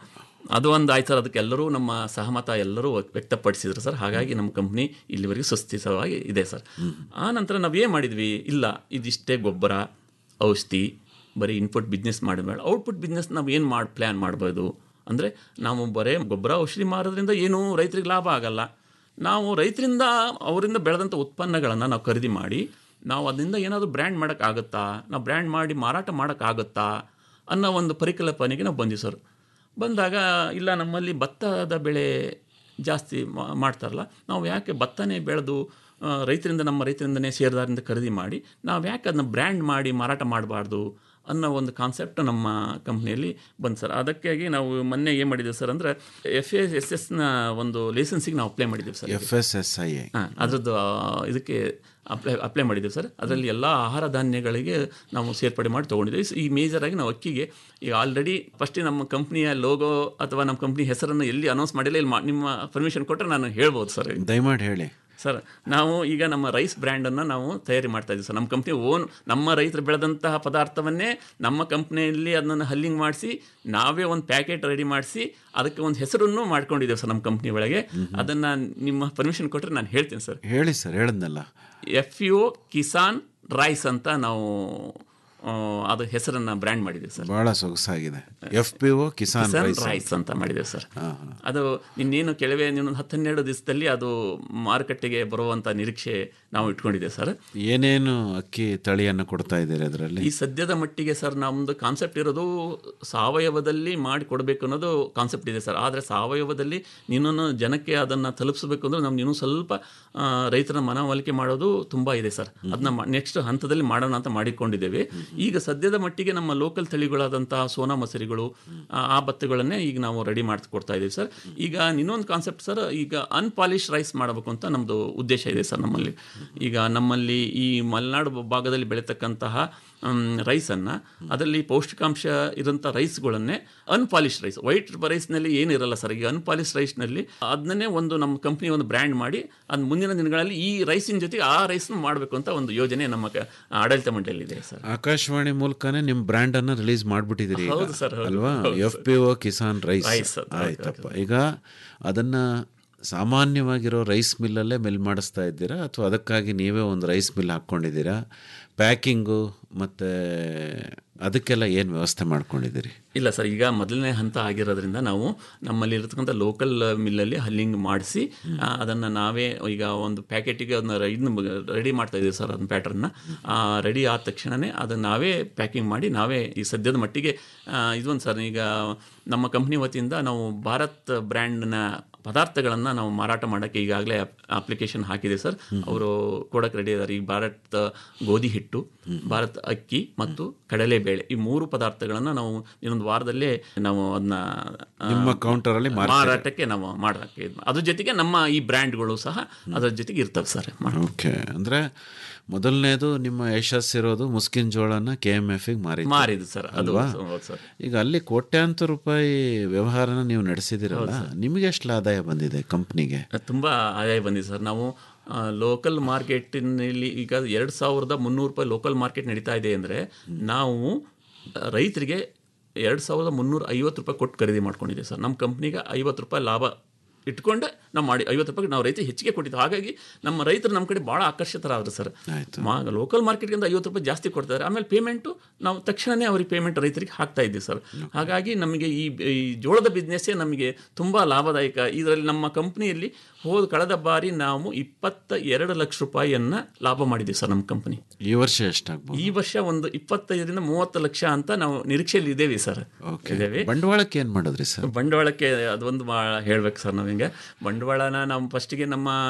Speaker 11: ಅದು ಒಂದು ಆಯ್ತು ಸರ್ ಅದಕ್ಕೆ ಎಲ್ಲರೂ ನಮ್ಮ ಸಹಮತ ಎಲ್ಲರೂ ವ್ಯಕ್ತಪಡಿಸಿದ್ರು ಸರ್ ಹಾಗಾಗಿ ನಮ್ಮ ಕಂಪ್ನಿ ಇಲ್ಲಿವರೆಗೆ ಸುಸ್ಥಿತವಾಗಿ ಇದೆ ಸರ್ ಆ ನಂತರ ನಾವು ಏನು ಮಾಡಿದ್ವಿ ಇಲ್ಲ ಇದಿಷ್ಟೇ ಗೊಬ್ಬರ ಔಷಧಿ ಬರೀ ಇನ್ಪುಟ್ ಬಿಸ್ನೆಸ್ ಮಾಡಬೇಡ ಔಟ್ಪುಟ್ ಬಿಸ್ನೆಸ್ ನಾವು ಏನು ಮಾಡಿ ಪ್ಲ್ಯಾನ್ ಮಾಡ್ಬೋದು ಅಂದರೆ ನಾವು ಬರೀ ಗೊಬ್ಬರ ಔಷಧಿ ಮಾರೋದ್ರಿಂದ ಏನೂ ರೈತರಿಗೆ ಲಾಭ ಆಗಲ್ಲ ನಾವು ರೈತರಿಂದ ಅವರಿಂದ ಬೆಳೆದಂಥ ಉತ್ಪನ್ನಗಳನ್ನು ನಾವು ಖರೀದಿ ಮಾಡಿ ನಾವು ಅದರಿಂದ ಏನಾದರೂ ಬ್ರ್ಯಾಂಡ್ ಮಾಡೋಕ್ಕಾಗುತ್ತಾ ನಾವು ಬ್ರ್ಯಾಂಡ್ ಮಾಡಿ ಮಾರಾಟ ಮಾಡೋಕ್ಕಾಗುತ್ತಾ ಅನ್ನೋ ಒಂದು ಪರಿಕಲ್ಪನೆಗೆ ನಾವು ಬಂದ್ವಿ ಸರ್ ಬಂದಾಗ ಇಲ್ಲ ನಮ್ಮಲ್ಲಿ ಭತ್ತದ ಬೆಳೆ ಜಾಸ್ತಿ ಮಾ- ಮಾಡ್ತಾರಲ್ಲ ನಾವು ಯಾಕೆ ಭತ್ತನೇ ಬೆಳೆದು ಆ, ರೈತರಿಂದ ನಮ್ಮ ರೈತರಿಂದನೇ ಷೇರ್ದಾರರಿಂದ ಖರೀದಿ ಮಾಡಿ ನಾವು ಯಾಕೆ ಅದನ್ನ ಬ್ರ್ಯಾಂಡ್ ಮಾಡಿ ಮಾರಾಟ ಮಾಡಬಾರ್ದು ಅನ್ನೋ ಒಂದು ಕಾನ್ಸೆಪ್ಟ್ ನಮ್ಮ ಕಂಪ್ನಿಯಲ್ಲಿ ಬಂತು ಸರ್ ಅದಕ್ಕಾಗಿ ನಾವು ಮೊನ್ನೆ ಏನು ಮಾಡಿದ್ದೀವಿ ಸರ್ ಅಂದರೆ ಎಫ್ ಎಸ್ ಎಸ್ ಎಸ್ನ ಒಂದು ಲೈಸೆನ್ಸಿಗೆ ನಾವು ಅಪ್ಲೈ ಮಾಡಿದ್ದೀವಿ sir
Speaker 10: F S S I
Speaker 11: ಹಾಂ ಅದರದ್ದು ಆ, ಇದಕ್ಕೆ ಅಪ್ಲೈ ಅಪ್ಲೈ ಮಾಡಿದ್ದೀವಿ ಸರ್ ಅದರಲ್ಲಿ ಎಲ್ಲ ಆಹಾರ ಧಾನ್ಯಗಳಿಗೆ ನಾವು ಸೇರ್ಪಡೆ ಮಾಡಿ ತೊಗೊಂಡಿದ್ದೀವಿ ಈ ಮೇಜರಾಗಿ ನಾವು ಅಕ್ಕಿಗೆ ಈಗ ಆಲ್ರೆಡಿ ಫಸ್ಟ್ ನಮ್ಮ ಕಂಪ್ನಿಯ ಲೋಗೋ ಅಥವಾ ನಮ್ಮ ಕಂಪ್ನಿ ಹೆಸರನ್ನು ಎಲ್ಲಿ ಅನೌನ್ಸ್ ಮಾಡಿಲ್ಲ ಇಲ್ಲಿ ಮಾ- ನಿಮ್ಮ ಪರ್ಮಿಷನ್ ಕೊಟ್ಟರೆ ನಾನು ಹೇಳ್ಬೋದು ಸರ್
Speaker 10: ದಯಮಾಡಿ ಹೇಳಿ
Speaker 11: ಸರ್ ನಾವು ಈಗ ನಮ್ಮ ರೈಸ್ ಬ್ರ್ಯಾಂಡನ್ನು ನಾವು ತಯಾರಿ ಮಾಡ್ತಾ ಇದ್ದೀವಿ ಸರ್ ನಮ್ಮ ಕಂಪ್ನಿ ಓನ್ ನಮ್ಮ ರೈತರು ಬೆಳೆದಂತಹ ಪದಾರ್ಥವನ್ನೇ ನಮ್ಮ ಕಂಪ್ನಿಯಲ್ಲಿ ಅದನ್ನು ಹಲ್ಲಿಂಗ್ ಮಾಡಿಸಿ ನಾವೇ ಒಂದು ಪ್ಯಾಕೆಟ್ ರೆಡಿ ಮಾಡಿಸಿ ಅದಕ್ಕೆ ಒಂದು ಹೆಸರನ್ನು ಮಾಡ್ಕೊಂಡಿದ್ದೇವೆ ಸರ್ ನಮ್ಮ ಕಂಪ್ನಿ ಒಳಗೆ ಅದನ್ನು ನಿಮ್ಮ ಪರ್ಮಿಷನ್ ಕೊಟ್ಟರೆ ನಾನು ಹೇಳ್ತೀನಿ ಸರ್
Speaker 10: ಹೇಳಿ ಸರ್ ಹೇಳದ್ನಲ್ಲ
Speaker 11: ಎಫ್ ಯು ಕಿಸಾನ್ ರೈಸ್ ಅಂತ ನಾವು ಆ, ಅದು ಹೆಸರನ್ನು ಬ್ರ್ಯಾಂಡ್ ಮಾಡಿದ್ದೀವಿ ಸರ್
Speaker 10: ಬಹಳ ಸೊಗಸಾಗಿದೆ F P O Kisan
Speaker 11: Kisan
Speaker 10: rice
Speaker 11: rice ಅಂತ ಮಾಡಿದ್ದೇವೆ ಸರ್ ಅದು ಇನ್ನೇನು ಕೆಲವೇ ಇನ್ನೊಂದು ಹತ್ತು ಹನ್ನೆರಡು ದಿವಸದಲ್ಲಿ ಅದು ಮಾರುಕಟ್ಟೆಗೆ ಬರುವಂಥ ನಿರೀಕ್ಷೆ ನಾವು ಇಟ್ಕೊಂಡಿದ್ದೇವೆ ಸರ್
Speaker 10: ಏನೇನು ಅಕ್ಕಿ ತಳಿಯನ್ನು ಕೊಡ್ತಾ ಇದ್ದೀರಿ ಅದರಲ್ಲಿ
Speaker 11: ಈ ಸದ್ಯದ ಮಟ್ಟಿಗೆ ಸರ್ ನಮ್ಮದು ಕಾನ್ಸೆಪ್ಟ್ ಇರೋದು ಸಾವಯವದಲ್ಲಿ ಮಾಡಿ ಕೊಡಬೇಕು ಅನ್ನೋದು ಕಾನ್ಸೆಪ್ಟ್ ಇದೆ ಸರ್ ಆದರೆ ಸಾವಯವದಲ್ಲಿ ನೀನು ಜನಕ್ಕೆ ಅದನ್ನು ತಲುಪಿಸಬೇಕು ಅಂದ್ರೆ ನಮ್ಗೆ ಇನ್ನೂ ಸ್ವಲ್ಪ ಆ, ರೈತರ ಮನವೊಲಿಕೆ ಮಾಡೋದು ತುಂಬ ಇದೆ ಸರ್ ಅದನ್ನ ನೆಕ್ಸ್ಟ್ ಹಂತದಲ್ಲಿ ಮಾಡೋಣ ಅಂತ ಮಾಡಿಕೊಂಡಿದ್ದೇವೆ ಈಗ ಸದ್ಯದ ಮಟ್ಟಿಗೆ ನಮ್ಮ ಲೋಕಲ್ ತಳಿಗಳಾದಂತಹ ಸೋನಾ ಮಸರಿಗಳು ಆ, ಆ ಭತ್ತಗಳನ್ನೇ ಈಗ ನಾವು ರೆಡಿ ಮಾಡಿ ಕೊಡ್ತಾ ಇದ್ದೀವಿ ಸರ್ ಈಗ ಇನ್ನೊಂದು ಕಾನ್ಸೆಪ್ಟ್ ಸರ್ ಈಗ ಅನ್ಪಾಲಿಶ್ ರೈಸ್ ಮಾಡಬೇಕು ಅಂತ ನಮ್ಮದು ಉದ್ದೇಶ ಇದೆ ಸರ್ ನಮ್ಮಲ್ಲಿ ಈಗ ನಮ್ಮಲ್ಲಿ ಈ ಮಲೆನಾಡು ಭಾಗದಲ್ಲಿ ಬೆಳೀತಕ್ಕಂತಹ ರೈಸನ್ನು ಅದರಲ್ಲಿ ಪೌಷ್ಟಿಕಾಂಶ ಇರೋಂಥ ರೈಸ್ಗಳನ್ನೇ ಅನ್ಪಾಲಿಶ್ ರೈಸ್ ವೈಟ್ ರೈಸ್ನಲ್ಲಿ ಏನಿರಲ್ಲ ಸರ್ ಈಗ ಅನ್ಪಾಲಿಶ್ ರೈಸ್ನಲ್ಲಿ ಅದನ್ನೇ ಒಂದು ನಮ್ಮ ಕಂಪ್ನಿ ಒಂದು ಬ್ರ್ಯಾಂಡ್ ಮಾಡಿ ಅದು ಮುಂದಿನ ದಿನಗಳಲ್ಲಿ ಈ ರೈಸಿನ ಜೊತೆಗೆ ಆ ರೈಸ್ನ ಮಾಡಬೇಕು ಅಂತ ಒಂದು ಯೋಜನೆ ನಮ್ಮ ಕ- ಆಡಳಿತ ಮಂಡಳಿಯಲ್ಲಿದೆ ಸರ್
Speaker 10: ಆಕಾಶವಾಣಿ ಮೂಲಕನೇ ನಿಮ್ಮ ಬ್ರ್ಯಾಂಡ್ ಅನ್ನ ರಿಲೀಸ್ ಮಾಡ್ಬಿಟ್ಟಿದ್ದೀರಿ ಈಗ.
Speaker 11: ಹೌದು ಸರ್, ಹೌದು.
Speaker 10: ಅಲ್ವಾ
Speaker 11: ಹೌದು
Speaker 10: F P O Kisan rice
Speaker 11: rice ಅದು, ಹೌದು,
Speaker 10: ಆಯ್ತಪ್ಪ ಈಗ ಅದನ್ನ ಸಾಮಾನ್ಯವಾಗಿರೋ ರೈಸ್ ಮಿಲ್ಲಲ್ಲೇ ಮಿಲ್ ಮಾಡಿಸ್ತಾ ಇದ್ದೀರಾ ಅಥವಾ ಅದಕ್ಕಾಗಿ ನೀವೇ ಒಂದು ರೈಸ್ ಮಿಲ್ ಹಾಕ್ಕೊಂಡಿದ್ದೀರಾ ಪ್ಯಾಕಿಂಗು ಮತ್ತು ಅದಕ್ಕೆಲ್ಲ ಏನು ವ್ಯವಸ್ಥೆ ಮಾಡ್ಕೊಂಡಿದ್ದೀರಿ
Speaker 11: ಇಲ್ಲ ಸರ್ ಈಗ ಮೊದಲನೇ ಹಂತ ಆಗಿರೋದ್ರಿಂದ ನಾವು ನಮ್ಮಲ್ಲಿ ಇರತಕ್ಕಂಥ ಲೋಕಲ್ ಮಿಲ್ಲಲ್ಲಿ ಹಲ್ಲಿಂಗ್ ಮಾಡಿಸಿ ಅದನ್ನು ನಾವೇ ಈಗ ಒಂದು ಪ್ಯಾಕೆಟಿಗೆ ಅದನ್ನ ಇದನ್ನ ರೆಡಿ ಮಾಡ್ತಾ ಇದ್ದೀವಿ ಸರ್ ಅದನ್ನ ಪ್ಯಾಟರ್ನ್ನ ರೆಡಿ ಆದ ತಕ್ಷಣವೇ ಅದನ್ನು ನಾವೇ ಪ್ಯಾಕಿಂಗ್ ಮಾಡಿ ನಾವೇ ಈ ಸದ್ಯದ ಮಟ್ಟಿಗೆ ಆ, ಇದೊಂದು ಸರ್ ಈಗ ನಮ್ಮ ಕಂಪ್ನಿ ವತಿಯಿಂದ ನಾವು ಭಾರತ್ ಬ್ರ್ಯಾಂಡ್ನ ಪದಾರ್ಥಗಳನ್ನು ನಾವು ಮಾರಾಟ ಮಾಡೋಕ್ಕೆ ಈಗಾಗಲೇ ಅಪ್ಲಿಕೇಶನ್ ಹಾಕಿದೆ ಸರ್ ಅವರು ಕೊಡಕ್ಕೆ ರೆಡಿ ಇದ್ದಾರೆ ಈಗ ಭಾರತ್ ಗೋಧಿ ಹಿಟ್ಟು ಭಾರತ್ ಅಕ್ಕಿ ಮತ್ತು ಕಡಲೆಬೇಳೆ ಈ ಮೂರು ಪದಾರ್ಥಗಳನ್ನು ನಾವು ಇನ್ನೊಂದು ವಾರದಲ್ಲೇ ನಾವು ಅದನ್ನ
Speaker 10: ನಿಮ್ಮ counter ಅಲ್ಲಿ ಮಾರ್ತೀರಾ?
Speaker 11: ಮಾರಾಟಕ್ಕೆ ನಾವು ಮಾಡೋಕ್ಕೆ ಇದ್- ಅದ್ರ ಜೊತೆಗೆ ನಮ್ಮ ಈ ಬ್ರ್ಯಾಂಡ್ಗಳು ಸಹ ಅದರ ಜೊತೆಗೆ ಇರ್ತವೆ ಸರ್
Speaker 10: ಓಕೆ ಅಂದರೆ ಮೊದಲನೇದು ನಿಮ್ಮ ಯಶಸ್ಸಿರೋದು ಮುಸ್ಕಿನ್ ಜೋಳನ ಕೆ ಎಮ್ ಎಫ್ ಮಾರಿ
Speaker 11: ಮಾರಿದ್ದು ಸರ್, ಅದು
Speaker 10: ಅಲ್ವಾ
Speaker 11: ಹೌದು ಸರ್.
Speaker 10: ಈಗ ಅಲ್ಲಿ ಕೋಟ್ಯಾಂತರ ರೂಪಾಯಿ ವ್ಯವಹಾರನ ನೀವು ನಡೆಸಿದಿರಲ್ಲ ನಿಮಗೆ ಎಷ್ಟು ಆದಾಯ ಬಂದಿದೆ ಕಂಪ್ನಿಗೆ
Speaker 11: ತುಂಬ ಆದಾಯ ಬಂದಿದೆ ಸರ್ ನಾವು ಲೋಕಲ್ ಮಾರ್ಕೆಟಿನಲ್ಲಿ ಈಗ ಎರಡು ಸಾವಿರದ ಮುನ್ನೂರು ರೂಪಾಯಿ ಲೋಕಲ್ ಮಾರ್ಕೆಟ್ ನಡೀತಾ ಇದೆ ಅಂದರೆ ನಾವು ಆ, ರೈತರಿಗೆ ಎರಡು ಸಾವಿರದ ಮುನ್ನೂರ ಐವತ್ತು ರೂಪಾಯಿ ಕೊಟ್ಟು ಖರೀದಿ ಮಾಡ್ಕೊಂಡಿದ್ದೀವಿ ಸರ್ ನಮ್ಮ ಕಂಪ್ನಿಗೆ ಐವತ್ತು ರೂಪಾಯಿ ಲಾಭ ಇಟ್ಕೊಂಡು ನಾವು ಮಾಡಿ ಐವತ್ತು ರೂಪಾಯಿಗೆ ನಾವು ರೈತರಿಗೆ ಹೆಚ್ಚಿಗೆ ಕೊಟ್ಟಿದ್ದು ಹಾಗಾಗಿ ನಮ್ಮ ರೈತರು ನಮ್ಮ ಕಡೆ ಭಾಳ ಆಕರ್ಷಿತರಾದ್ರು ಸರ್ ಮಾ ಲೋಕಲ್ ಮಾರ್ಕೆಟ್ಗಿಂತ ಐವತ್ತು ರೂಪಾಯಿ ಜಾಸ್ತಿ ಕೊಡ್ತಾರೆ ಆಮೇಲೆ ಪೇಮೆಂಟು ನಾವು ತಕ್ಷಣವೇ ಅವ್ರಿಗೆ ಪೇಮೆಂಟ್ ರೈತರಿಗೆ ಹಾಕ್ತಾ ಇದ್ದೀವಿ ಸರ್ ಹಾಗಾಗಿ ನಮಗೆ ಈ ಈ ಜೋಳದ ಬಿಸ್ನೆಸ್ಸೇ ನಮಗೆ ತುಂಬ ಲಾಭದಾಯಕ ಇದರಲ್ಲಿ ನಮ್ಮ ಕಂಪ್ನಿಯಲ್ಲಿ ಹೋದ ಕಳೆದ ಬಾರಿ ನಾವು ಇಪ್ಪತ್ತ ಎರಡು ಲಕ್ಷ ರೂಪಾಯಿಯನ್ನು ಲಾಭ ಮಾಡಿದ್ದೀವಿ ಸರ್ ನಮ್ಮ ಕಂಪನಿ
Speaker 10: ಈ ವರ್ಷ ಎಷ್ಟಾಗ್ಬೋದು
Speaker 11: ಈ ವರ್ಷ ಒಂದು ಇಪ್ಪತ್ತೈದರಿಂದ ಮೂವತ್ತು ಲಕ್ಷ ಅಂತ ನಾವು ನಿರೀಕ್ಷೆಯಲ್ಲಿ ಇದ್ದೇವೆ ಸರ್ ಇದ್ದೇವೆ
Speaker 10: ಬಂಡವಾಳಕ್ಕೆ ಏನು ಮಾಡಿದ್ರಿ ಸರ್
Speaker 11: ಬಂಡವಾಳಕ್ಕೆ ಅದೊಂದು ಭಾಳ ಹೇಳ್ಬೇಕು ಸರ್ ನಾವಿಂಗೆ ಬಂಡವಾಳನ ನಾವು ಫಸ್ಟಿಗೆ ನಮ್ಮ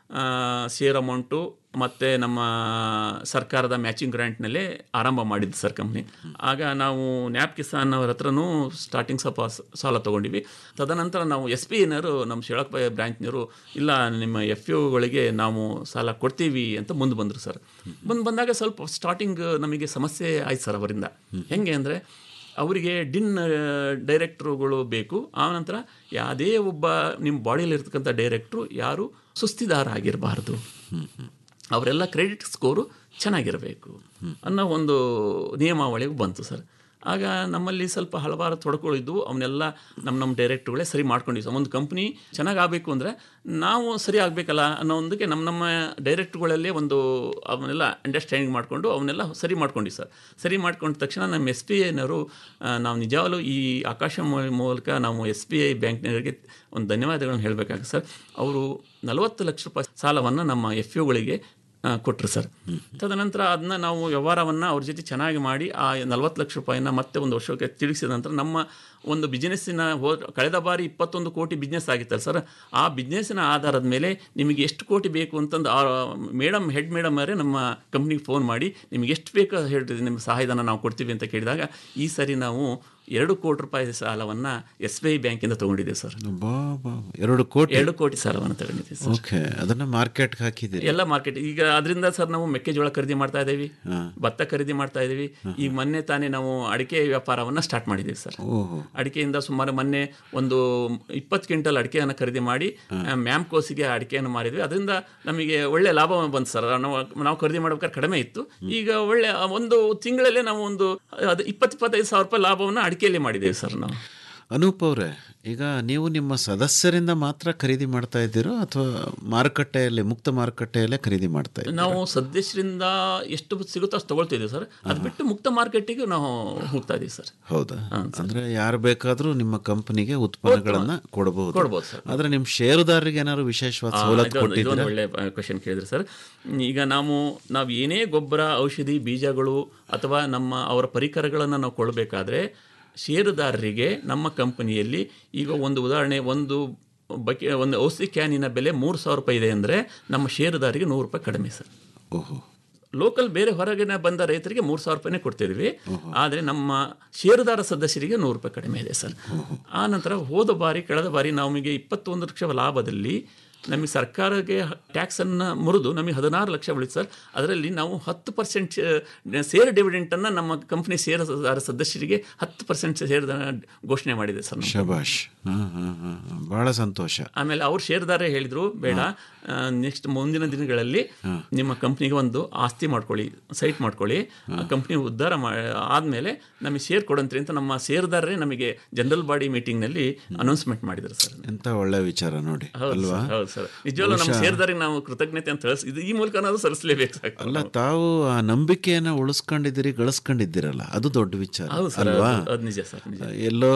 Speaker 11: ಶೇರ್ ಅಮೌಂಟು ಮತ್ತು ನಮ್ಮ ಸರ್ಕಾರದ ಮ್ಯಾಚಿಂಗ್ ಗ್ರ್ಯಾಂಟ್ನಲ್ಲೇ ಆರಂಭ ಮಾಡಿದ್ದು ಸರ್ ಕಂಪ್ನಿ ಆಗ ನಾವು ನ್ಯಾಪ್ ಕಿಸಾನ್ ಅವ್ರ ಹತ್ರನೂ ಸ್ಟಾರ್ಟಿಂಗ್ ಸ್ವಲ್ಪ ಸ- ಸಾಲ ತೊಗೊಂಡಿವಿ ತದನಂತರ ನಾವು ಎಸ್ ಪಿ ಏನರು ನಮ್ಮ ಶಿಳಪ್ಪ ಬ್ರ್ಯಾಂಚ್ನವರು ಇಲ್ಲ ನಿಮ್ಮ ಎಫ್ ಯುಗಳಿಗೆ ನಾವು ಸಾಲ ಕೊಡ್ತೀವಿ ಅಂತ ಮುಂದೆ ಬಂದರು ಸರ್ ಮುಂದೆ ಬಂದಾಗ ಸ್ವಲ್ಪ ಸ್ಟಾರ್ಟಿಂಗ್ ನಮಗೆ ಸಮಸ್ಯೆ ಆಯ್ತು ಸರ್ ಅವರಿಂದ ಹೆಂಗೆ ಅಂದರೆ ಅವರಿಗೆ ಡಿನ್ ಡೈರೆಕ್ಟ್ರುಗಳು ಬೇಕು ಆನಂತರ ಯಾವುದೇ ಒಬ್ಬ ನಿಮ್ಮ ಬಾಡಿಯಲ್ಲಿ ಇರ್ತಕ್ಕಂಥ ಡೈರೆಕ್ಟ್ರು ಯಾರು ಸುಸ್ತಿದಾರ ಆಗಿರಬಾರ್ದು ಅವರೆಲ್ಲ ಕ್ರೆಡಿಟ್ ಸ್ಕೋರು ಚೆನ್ನಾಗಿರಬೇಕು ಅನ್ನೋ ಒಂದು ನಿಯಮಾವಳಿಗೆ ಬಂತು ಸರ್ ಆಗ ನಮ್ಮಲ್ಲಿ ಸ್ವಲ್ಪ ಹಲವಾರು ತೊಡಕುಗಳು ಇದ್ದವು ಅವನ್ನೆಲ್ಲ ನಮ್ಮ ನಮ್ಮ ಡೈರೆಕ್ಟ್ರುಗಳೇ ಸರಿ ಮಾಡ್ಕೊಂಡಿವಿ ಸರ್ ಒಂದು ಕಂಪ್ನಿ ಚೆನ್ನಾಗಿ ಆಗಬೇಕು ಅಂದರೆ ನಾವು ಸರಿ ಆಗಬೇಕಲ್ಲ ಅನ್ನೋ ಒಂದಕ್ಕೆ ನಮ್ಮ ನಮ್ಮ ಡೈರೆಕ್ಟ್ರುಗಳಲ್ಲೇ ಒಂದು ಅವನ್ನೆಲ್ಲ ಅಂಡರ್ಸ್ಟ್ಯಾಂಡಿಂಗ್ ಮಾಡಿಕೊಂಡು ಅವನ್ನೆಲ್ಲ ಸರಿ ಮಾಡ್ಕೊಂಡಿ ಸರ್ ಸರಿ ಮಾಡ್ಕೊಂಡ ತಕ್ಷಣ ನಮ್ಮ ಎಸ್ ಪಿ ಐನವರು ನಾವು ನಿಜವಾಗ್ಲೂ ಈ ಆಕಾಶ ಮೂ- ಮೂಲಕ ನಾವು ಎಸ್ ಬಿ ಐ ಬ್ಯಾಂಕ್ನವರಿಗೆ ಒಂದು ಧನ್ಯವಾದಗಳನ್ನು ಹೇಳಬೇಕಾಗುತ್ತೆ ಸರ್ ಅವರು ನಲವತ್ತು ಲಕ್ಷ ರೂಪಾಯಿ ಸಾಲವನ್ನು ನಮ್ಮ ಎಫ್ ಯುಗಳಿಗೆ ಕೊಟ್ಟರು ಸರ್ ತದನಂತರ ಅದನ್ನ ನಾವು ವ್ಯವಹಾರವನ್ನು ಅವ್ರ ಜೊತೆ ಚೆನ್ನಾಗಿ ಮಾಡಿ ಆ ನಲವತ್ತು ಲಕ್ಷ ರೂಪಾಯಿನ ಮತ್ತೆ ಒಂದು ವರ್ಷಕ್ಕೆ ತಿಳಿಸಿದ ನಂತರ ನಮ್ಮ ಒಂದು ಬಿಸ್ನೆಸ್ಸಿನ ಹೋ ಕಳೆದ ಬಾರಿ ಇಪ್ಪತ್ತೊಂದು ಕೋಟಿ ಬಿಸ್ನೆಸ್ ಆಗಿತ್ತಲ್ಲ ಸರ್ ಆ ಬಿಸ್ನೆಸ್ಸಿನ ಆಧಾರದ ಮೇಲೆ ನಿಮಗೆ ಎಷ್ಟು ಕೋಟಿ ಬೇಕು ಅಂತಂದು ಆ ಮೇಡಮ್ ಹೆಡ್ ಮೇಡಮ್ ಅವರೇ ನಮ್ಮ ಕಂಪ್ನಿಗೆ ಫೋನ್ ಮಾಡಿ ನಿಮಗೆ ಎಷ್ಟು ಬೇಕು ಹೇಳ್ರಿ ನಿಮ್ಮ ಸಹಾಯಧನ ನಾವು ಕೊಡ್ತೀವಿ ಅಂತ ಕೇಳಿದಾಗ ಈ ಸರಿ ನಾವು ಎರಡು ಕೋಟಿ ರೂಪಾಯಿ ಸಾಲವನ್ನು ಎಸ್ ಬಿ ಐ ಬ್ಯಾಂಕಿಂದ ತೊಗೊಂಡಿದ್ದೇವೆ ಸರ್
Speaker 10: ಬಾ ಬಾ ಎರಡು ಕೋಟಿ
Speaker 11: ಎರಡು ಕೋಟಿ ಸಾಲವನ್ನು ತಗೊಂಡಿದ್ದೀವಿ ಸರ್
Speaker 10: ಓಕೆ ಅದನ್ನ ಮಾರ್ಕೆಟ್ಗೆ ಹಾಕಿದ್ದೀರಿ
Speaker 11: ಎಲ್ಲ ಮಾರ್ಕೆಟ್ ಈಗ ಅದರಿಂದ ಸರ್ ನಾವು ಮೆಕ್ಕೆಜೋಳ ಖರೀದಿ ಮಾಡ್ತಾ ಇದ್ದೀವಿ ಭತ್ತ ಖರೀದಿ ಮಾಡ್ತಾ ಇದ್ದೀವಿ ಈಗ ಮೊನ್ನೆ ತಾನೇ ನಾವು ಅಡಿಕೆ ವ್ಯಾಪಾರವನ್ನು ಸ್ಟಾರ್ಟ್ ಮಾಡಿದ್ದೀವಿ ಸರ್
Speaker 10: ಓಹೋ
Speaker 11: ಅಡಿಕೆಯಿಂದ ಸುಮಾರು ಮೊನ್ನೆ ಒಂದು ಇಪ್ಪತ್ತು ಕ್ವಿಂಟಲ್ ಅಡಿಕೆಯನ್ನು ಖರೀದಿ ಮಾಡಿ ಮ್ಯಾಮ್ಕೋಸಿಗೆ ಅಡಿಕೆಯನ್ನು ಮಾರಿದ್ವಿ ಅದರಿಂದ ನಮಗೆ ಒಳ್ಳೆ ಲಾಭ ಬಂತು ಸರ್ ನಾವು ನಾವು ಖರೀದಿ ಮಾಡ್ಬೇಕಾದ್ರೆ ಕಡಿಮೆ ಇತ್ತು ಈಗ ಒಳ್ಳೆ ಒಂದು ತಿಂಗಳಲ್ಲೇ ನಾವು ಒಂದು ಅದು ಇಪ್ಪತ್ತು ಇಪ್ಪತ್ತೈದು ಸಾವಿರ ರೂಪಾಯಿ ಲಾಭವನ್ನು ಅಡಿಕೆಯಲ್ಲಿ ಮಾಡಿದ್ದೇವೆ ಸರ್ ನಾವು
Speaker 10: ಅನೂಪ್ ಅವರೇ ಈಗ ನೀವು ನಿಮ್ಮ ಸದಸ್ಯರಿಂದ ಮಾತ್ರ ಖರೀದಿ ಮಾಡ್ತಾ ಇದ್ದೀರೋ ಅಥವಾ ಮಾರುಕಟ್ಟೆಯಲ್ಲಿ ಮುಕ್ತ ಮಾರುಕಟ್ಟೆಯಲ್ಲೇ ಖರೀದಿ ಮಾಡ್ತಾ ಇದ್ದೀರಾ
Speaker 11: ನಾವು ಸದಸ್ಯರಿಂದ ಎಷ್ಟು ಸಿಗುತ್ತೋ ಅಷ್ಟು ತಗೊಳ್ತಿದ್ದೀವಿ ಸರ್ ಅದು ಬಿಟ್ಟು ಮುಕ್ತ ಮಾರ್ಕೆಟಿಗೆ ನಾವು ಹೋಗ್ತಾ ಇದ್ದೀವಿ ಸರ್
Speaker 10: ಹೌದಾ ಅಂದ್ರೆ ಯಾರು ಬೇಕಾದ್ರೂ ನಿಮ್ಮ ಕಂಪನಿಗೆ ಉತ್ಪನ್ನಗಳನ್ನ ಕೊಡಬಹುದು
Speaker 11: ಕೊಡ್ಬೋದು ಸರ್.
Speaker 10: ಆದ್ರೆ ನಿಮ್ ಷೇರುದಾರರಿಗೆ ಏನಾದ್ರು ವಿಶೇಷವಾದ
Speaker 11: ಆ,
Speaker 10: ಸವಲತ್ತು
Speaker 11: ಇದೊಂದು- ಇದೊಂದು
Speaker 10: ಕೊಟ್ಟಿದ್ದೀರಾ
Speaker 11: ಒಳ್ಳೆ ಕ್ವಶನ್ ಕೇಳಿದ್ರೆ ಸರ್ ಈಗ ನಾವು ನಾವು ಏನೇ ಗೊಬ್ಬರ ಔಷಧಿ ಬೀಜಗಳು ಅಥವಾ ನಮ್ಮ ಅವರ ಪರಿಕರಗಳನ್ನು ನಾವು ಕೊಡಬೇಕಾದ್ರೆ ಷೇರುದಾರರಿಗೆ ನಮ್ಮ ಕಂಪನಿಯಲ್ಲಿ ಈಗ ಒಂದು ಉದಾಹರಣೆ ಒಂದು ಬಕೆ ಒಂದು ಔಷಧಿ ಕ್ಯಾನಿನ ಬೆಲೆ ಮೂರು ಸಾವಿರ ರೂಪಾಯಿ ಇದೆ ಅಂದರೆ ನಮ್ಮ ಷೇರುದಾರಿಗೆ ನೂರು ರೂಪಾಯಿ ಕಡಿಮೆ ಸರ್
Speaker 10: ಓಹೋ
Speaker 11: ಲೋಕಲ್ ಬೇರೆ ಹೊರಗಿನ ಬಂದ ರೈತರಿಗೆ ಮೂರು ಸಾವಿರ ರೂಪಾಯಿನೇ ಕೊಡ್ತಿದ್ವಿ ಆದರೆ ನಮ್ಮ ಷೇರುದಾರ ಸದಸ್ಯರಿಗೆ ನೂರು ರೂಪಾಯಿ ಕಡಿಮೆ ಇದೆ ಸರ್ ಆ ನಂತರ ಹೋದ ಬಾರಿ ಕಳೆದ ಬಾರಿ ನಮಗೆ ಇಪ್ಪತ್ತೊಂದು ಲಕ್ಷ ಲಾಭದಲ್ಲಿ ನಮಗೆ ಸರ್ಕಾರಕ್ಕೆ ಟ್ಯಾಕ್ಸನ್ನು ಮುರಿದು ನಮಗೆ ಹದಿನಾರು ಲಕ್ಷ ಉಳಿತು ಸರ್ ಅದರಲ್ಲಿ ನಾವು ಹತ್ತು ಪರ್ಸೆಂಟ್ ಸೇರ್ ಡಿವಿಡೆಂಟನ್ನು ನಮ್ಮ ಕಂಪ್ನಿ ಷೇರುದಾರ ಸದಸ್ಯರಿಗೆ ಹತ್ತು ಪರ್ಸೆಂಟ್ ಸೇರ್ ಘೋಷಣೆ ಮಾಡಿದೆ ಸರ್ ನಾವು.
Speaker 10: ಶಬಾಷ್ ಹಾ ಹಾ ಹಾ ಹಾ. ಬಹಳ ಸಂತೋಷ
Speaker 11: ಆಮೇಲೆ ಅವ್ರು ಷೇರ್ದಾರ ಹೇಳಿದ್ರು ಬೇಡ ನೆಕ್ಸ್ಟ್ ಮುಂದಿನ ದಿನಗಳಲ್ಲಿ ನಿಮ್ಮ ಕಂಪ್ನಿಗೆ ಒಂದು ಆಸ್ತಿ ಮಾಡ್ಕೊಳ್ಳಿ ಸೈಟ್ ಮಾಡ್ಕೊಳ್ಳಿ ಆ ಕಂಪ್ನಿ ಉದ್ಧಾರ ಮಾ ಆದಮೇಲೆ ನಮಗೆ ಶೇರ್ ಕೊಡಂತ್ರಿ ಅಂತ ನಮ್ಮ ಷೇರ್ದಾರರೇ ನಮಗೆ ಜನರಲ್ ಬಾಡಿ ಮೀಟಿಂಗ್ನಲ್ಲಿ ಅನೌನ್ಸ್ಮೆಂಟ್ ಮಾಡಿದ್ರು ಸರ್
Speaker 10: ಎಂತ ಒಳ್ಳೆ ವಿಚಾರ ನೋಡಿ
Speaker 11: ಹೌದು
Speaker 10: ಅಲ್ವಾ
Speaker 11: ಸರ್, ಹೌದು ಸರ್ ನಿಜವಾಗ್ಲೂ ನಮ್ಮ
Speaker 10: ಬಹುಶಃ-
Speaker 11: ಷೇರ್ದಾರಿಗೆ ನಾವು ಕೃತಜ್ಞತೆ ಅಂತ ತಿಳಿಸ್ ಇದು ಈ ಮೂಲಕ ನಾವು ಸಲ್ಲಿಸಲೇಬೇಕು ಸಾಕು
Speaker 10: ಅಲ್ಲ ತಾವು ಆ ನಂಬಿಕೆಯನ್ನ ಉಳಿಸ್ಕೊಂಡಿದ್ದೀರಿ ಗಳಿಸ್ಕೊಂಡಿದ್ದೀರಲ್ಲ ಅದು ದೊಡ್ಡ ವಿಚಾರ
Speaker 11: ಹೌದು ಸರ್
Speaker 10: ಅಲ್ವಾ
Speaker 11: ಅದು- ಅದು ನಿಜ ಸರ್ ನಿಜ
Speaker 10: ಎಲ್ಲೋ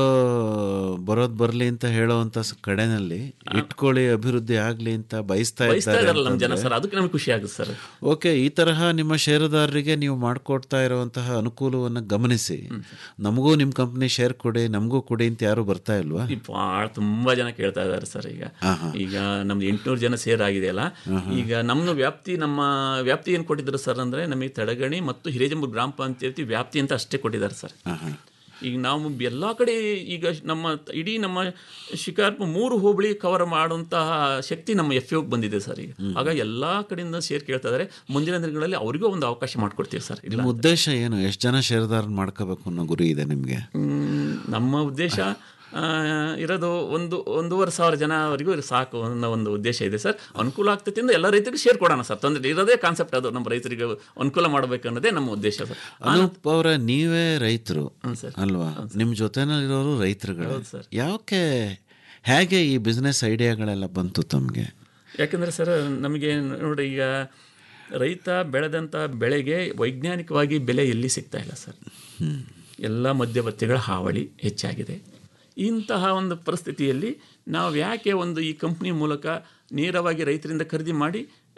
Speaker 10: ಬರೋದ್ ಬರ್ಲಿ ಅಂತ ಹೇಳೋವಂತ ಸ- ಕಡೆನಲ್ಲಿ ಇಟ್ಕೊಳ್ಳಿ ಅಭಿವೃದ್ಧಿ ಆಗ್ಲಿ ಅಂತ ಬಯಸ್ತಾ
Speaker 11: ಬಯಸ್ತಾ
Speaker 10: ಇದ್ದಾರೆ
Speaker 11: ಇದಾರಲ್ಲ ನಮ್ಮ ಜನ
Speaker 10: ಅಂತಂದ್ರೆ-
Speaker 11: ಸರ್ ಅದಕ್ಕೆ ನಮಗೆ ಖುಷಿ ಆಗುತ್ತೆ ಸರ್
Speaker 10: ಓಕೆ ಈ ತರಹ ನಿಮ್ಮ ಷೇರುದಾರರಿಗೆ ನೀವು ಮಾಡಿಕೊಡ್ತಾ ಇರುವಂತಹ ಅನುಕೂಲವನ್ನು ಗಮನಿಸಿ ನಮಗೂ ನಿಮ್ಮ ಕಂಪ್ನಿ ಶೇರ್ ಕೊಡಿ ನಮಗೂ ಕೊಡಿ ಅಂತ ಯಾರು ಬರ್ತಾ ಇಲ್ವಾ
Speaker 11: ಈ ಭಾಳ ತುಂಬಾ ಜನ ಕೇಳ್ತಾ ಇದ್ದಾರೆ ಸರ್ ಈಗ ಈಗ ನಮ್ದು ಎಂಟುನೂರು ಜನ ಸೇರ್ ಆಗಿದೆಯಲ್ಲ ಈಗ ನಮ್ದು ವ್ಯಾಪ್ತಿ ನಮ್ಮ ವ್ಯಾಪ್ತಿ ಏನು ಕೊಟ್ಟಿದ್ದಾರೆ ಸರ್ ಅಂದ್ರೆ ನಮಗೆ ತಡಗಣಿ ಮತ್ತು ಹಿರೇಜಂಬೂರು ಗ್ರಾಮ ಪಂಚಾಯತಿ ವ್ಯಾಪ್ತಿ ಅಂತ ಅಷ್ಟೇ ಕೊಟ್ಟಿದ್ದಾರೆ ಸರ್ ಈಗ ನಾವು ಎಲ್ಲ ಕಡೆ ಈಗ ನಮ್ಮ ಇಡೀ ನಮ್ಮ ಶಿಕಾರ್ಪು ಮೂರು ಹೋಬಳಿ ಕವರ್ ಮಾಡುವಂತಹ ಶಕ್ತಿ ನಮ್ಮ ಎಫ್ ಬಂದಿದೆ ಸರ್ ಈಗ ಆಗ ಎಲ್ಲ ಕಡೆಯಿಂದ ಸೇರ್ ಕೇಳ್ತಾ ಇದ್ದಾರೆ ಮುಂದಿನ ದಿನಗಳಲ್ಲಿ ಅವರಿಗೂ ಒಂದು ಅವಕಾಶ ಮಾಡಿಕೊಡ್ತೀವಿ ಸರ್ ಇಲ್ಲ
Speaker 10: ನಿಮ್ಮ ಉದ್ದೇಶ ಏನು ಎಷ್ಟು ಜನ ಷೇರುದಾರನ್ ಮಾಡ್ಕೋಬೇಕು ಅನ್ನೋ ಗುರಿ ಇದೆ ನಿಮಗೆ
Speaker 11: ಮ್, ನಮ್ಮ ಉದ್ದೇಶ ಆ, ಇರೋದು ಒಂದು ಒಂದೂವರೆ ಸಾವಿರ ಜನವರೆಗೂ ಸಾಕು ಅನ್ನೋ ಒಂದು ಉದ್ದೇಶ ಇದೆ ಸರ್ ಅನುಕೂಲ ಆಗ್ತೈತಿ ಅಂದ್ರೆ ಎಲ್ಲ ರೈತರಿಗೆ ಶೇರ್ ಕೊಡೋಣ ಸರ್ ತೊಂದರೆ ಇರೋದೇ ಕಾನ್ಸೆಪ್ಟ್ ಅದು ನಮ್ಮ ರೈತರಿಗೆ ಅನುಕೂಲ ಮಾಡಬೇಕು ಅನ್ನೋದೇ ನಮ್ಮ ಉದ್ದೇಶ ಸರ್
Speaker 10: ಅನೂಪ್ ಅವರ ನೀವೇ ರೈತರು ಅಲ್ವಾ ನಿಮ್ಮ ಜೊತೆನಲ್ಲಿರೋರು ರೈತರುಗಳು ಯಾಕೆ ಹೇಗೆ ಈ ಬಿಸ್ನೆಸ್ ಐಡಿಯಾಗಳೆಲ್ಲ ಬಂತು ತಮಗೆ
Speaker 11: ಯಾಕಂದರೆ ಸರ್ ನಮಗೆ ನೋಡಿ ಈಗ ರೈತ ಬೆಳೆದಂಥ ಬೆಳೆಗೆ ವೈಜ್ಞಾನಿಕವಾಗಿ ಬೆಲೆ ಎಲ್ಲಿ ಸಿಗ್ತಾ ಇಲ್ಲ ಸರ್ ಎಲ್ಲ ಮಧ್ಯವರ್ತಿಗಳ ಹಾವಳಿ ಹೆಚ್ಚಾಗಿದೆ ಇಂತಹ ಒಂದು ಪರಿಸ್ಥಿತಿಯಲ್ಲಿ ನಾವು ಯಾಕೆ ಒಂದು ಈ ಕಂಪ್ನಿ ಮೂಲಕ ನೇರವಾಗಿ ರೈತರಿಂದ ಖರೀದಿ ಮಾಡಿ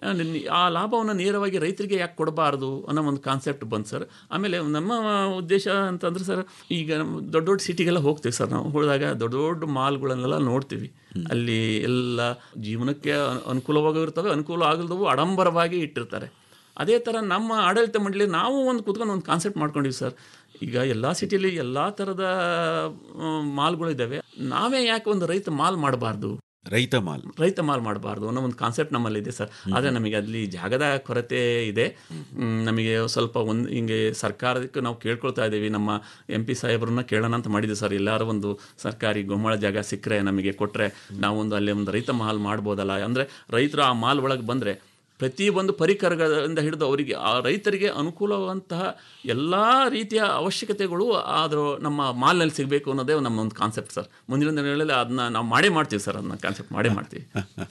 Speaker 11: ಆ, ನಿನ್- ಆ ಲಾಭವನ್ನು ನೇರವಾಗಿ ರೈತರಿಗೆ ಯಾಕೆ ಕೊಡಬಾರ್ದು ಅನ್ನೋ ಒಂದು ಕಾನ್ಸೆಪ್ಟ್ ಬಂತು ಸರ್ ಆಮೇಲೆ ನಮ್ಮ ಉದ್ದೇಶ ಅಂತಂದ್ರೆ ಸರ್ ಈಗ ನಮ್ಮ ದೊಡ್ಡ ದೊಡ್ಡ ಸಿಟಿಗೆಲ್ಲ ಹೋಗ್ತೀವಿ ಸರ್ ನಾವು ಹೋದಾಗ ದೊಡ್ಡ ದೊಡ್ಡ ಮಾಲ್ಗಳನ್ನೆಲ್ಲ ನೋಡ್ತೀವಿ ಅಲ್ಲಿ ಎಲ್ಲ ಜೀವನಕ್ಕೆ ಅನು- ಅನುಕೂಲವಾಗಿರ್ತವೆ ಅನುಕೂಲ ಆಗಲ್ದವು ಆಡಂಬರವಾಗಿ ಇಟ್ಟಿರ್ತಾರೆ ಅದೇ ಥರ ನಮ್ಮ ಆಡಳಿತ ಮಂಡಳಿ ನಾವು ಒಂದು ಕುತ್ಕೊಂಡು ಒಂದು ಕಾನ್ಸೆಪ್ಟ್ ಮಾಡ್ಕೊಂಡಿವಿ ಸರ್ ಈಗ ಎಲ್ಲ ಸಿಟಿಯಲ್ಲಿ ಎಲ್ಲ ಥರದ ಮಾಲ್ಗಳಿದ್ದಾವೆ ನಾವೇ ಯಾಕೆ ಒಂದು ರೈತ ಮಾಲ್ ಮಾಡಬಾರ್ದು
Speaker 10: ರೈತ ಮಾಲ್
Speaker 11: ರೈತ ಮಾಲ್ ಮಾಡಬಾರ್ದು ಅನ್ನೋ ಒಂದು ಕಾನ್ಸೆಪ್ಟ್ ನಮ್ಮಲ್ಲಿ ಇದೆ ಸರ್ ಆದರೆ ನಮಗೆ ಅಲ್ಲಿ ಜಾಗದ ಕೊರತೆ ಇದೆ ಮ್, ನಮಗೆ ಸ್ವಲ್ಪ ಒಂದು ಹಿಂಗೆ ಸರ್ಕಾರಕ್ಕೆ ನಾವು ಕೇಳ್ಕೊಳ್ತಾ ಇದ್ದೀವಿ ನಮ್ಮ ಎಂ ಪಿ ಸಾಹೇಬ್ರನ್ನ ಕೇಳೋಣ ಅಂತ ಮಾಡಿದ್ದೀವಿ ಸರ್ ಎಲ್ಲರೂ ಒಂದು ಸರ್ಕಾರಿ ಗೊಮ್ಮಳ ಜಾಗ ಸಿಕ್ಕರೆ ನಮಗೆ ಕೊಟ್ಟರೆ ನಾವೊಂದು ಅಲ್ಲಿ ಒಂದು ರೈತ ಮಾಲ್ ಮಾಡ್ಬೋದಲ್ಲ ಅಂದರೆ ರೈತರು ಆ ಮಾಲ್ ಒಳಗೆ ಬಂದರೆ ಪ್ರತಿ ಒಂದು ಪರಿಕರಗಳಿಂದ ಹಿಡಿದು ಅವರಿಗೆ ಆ ರೈತರಿಗೆ ಅನುಕೂಲವಾದಂತಹ ಎಲ್ಲ ರೀತಿಯ ಅವಶ್ಯಕತೆಗಳು ಆದರೂ ನಮ್ಮ ಮಾಲ್ನಲ್ಲಿ ಸಿಗಬೇಕು ಅನ್ನೋದೇ ನಮ್ಮ ಒಂದು ಕಾನ್ಸೆಪ್ಟ್ ಸರ್ ಮುಂದಿನ ದಿನಗಳಲ್ಲಿ ಅದನ್ನ ನಾವು ಮಾಡೇ ಮಾಡ್ತೀವಿ ಸರ್ ಅದನ್ನ ಕಾನ್ಸೆಪ್ಟ್ ಮಾಡೇ ಮಾಡ್ತೀವಿ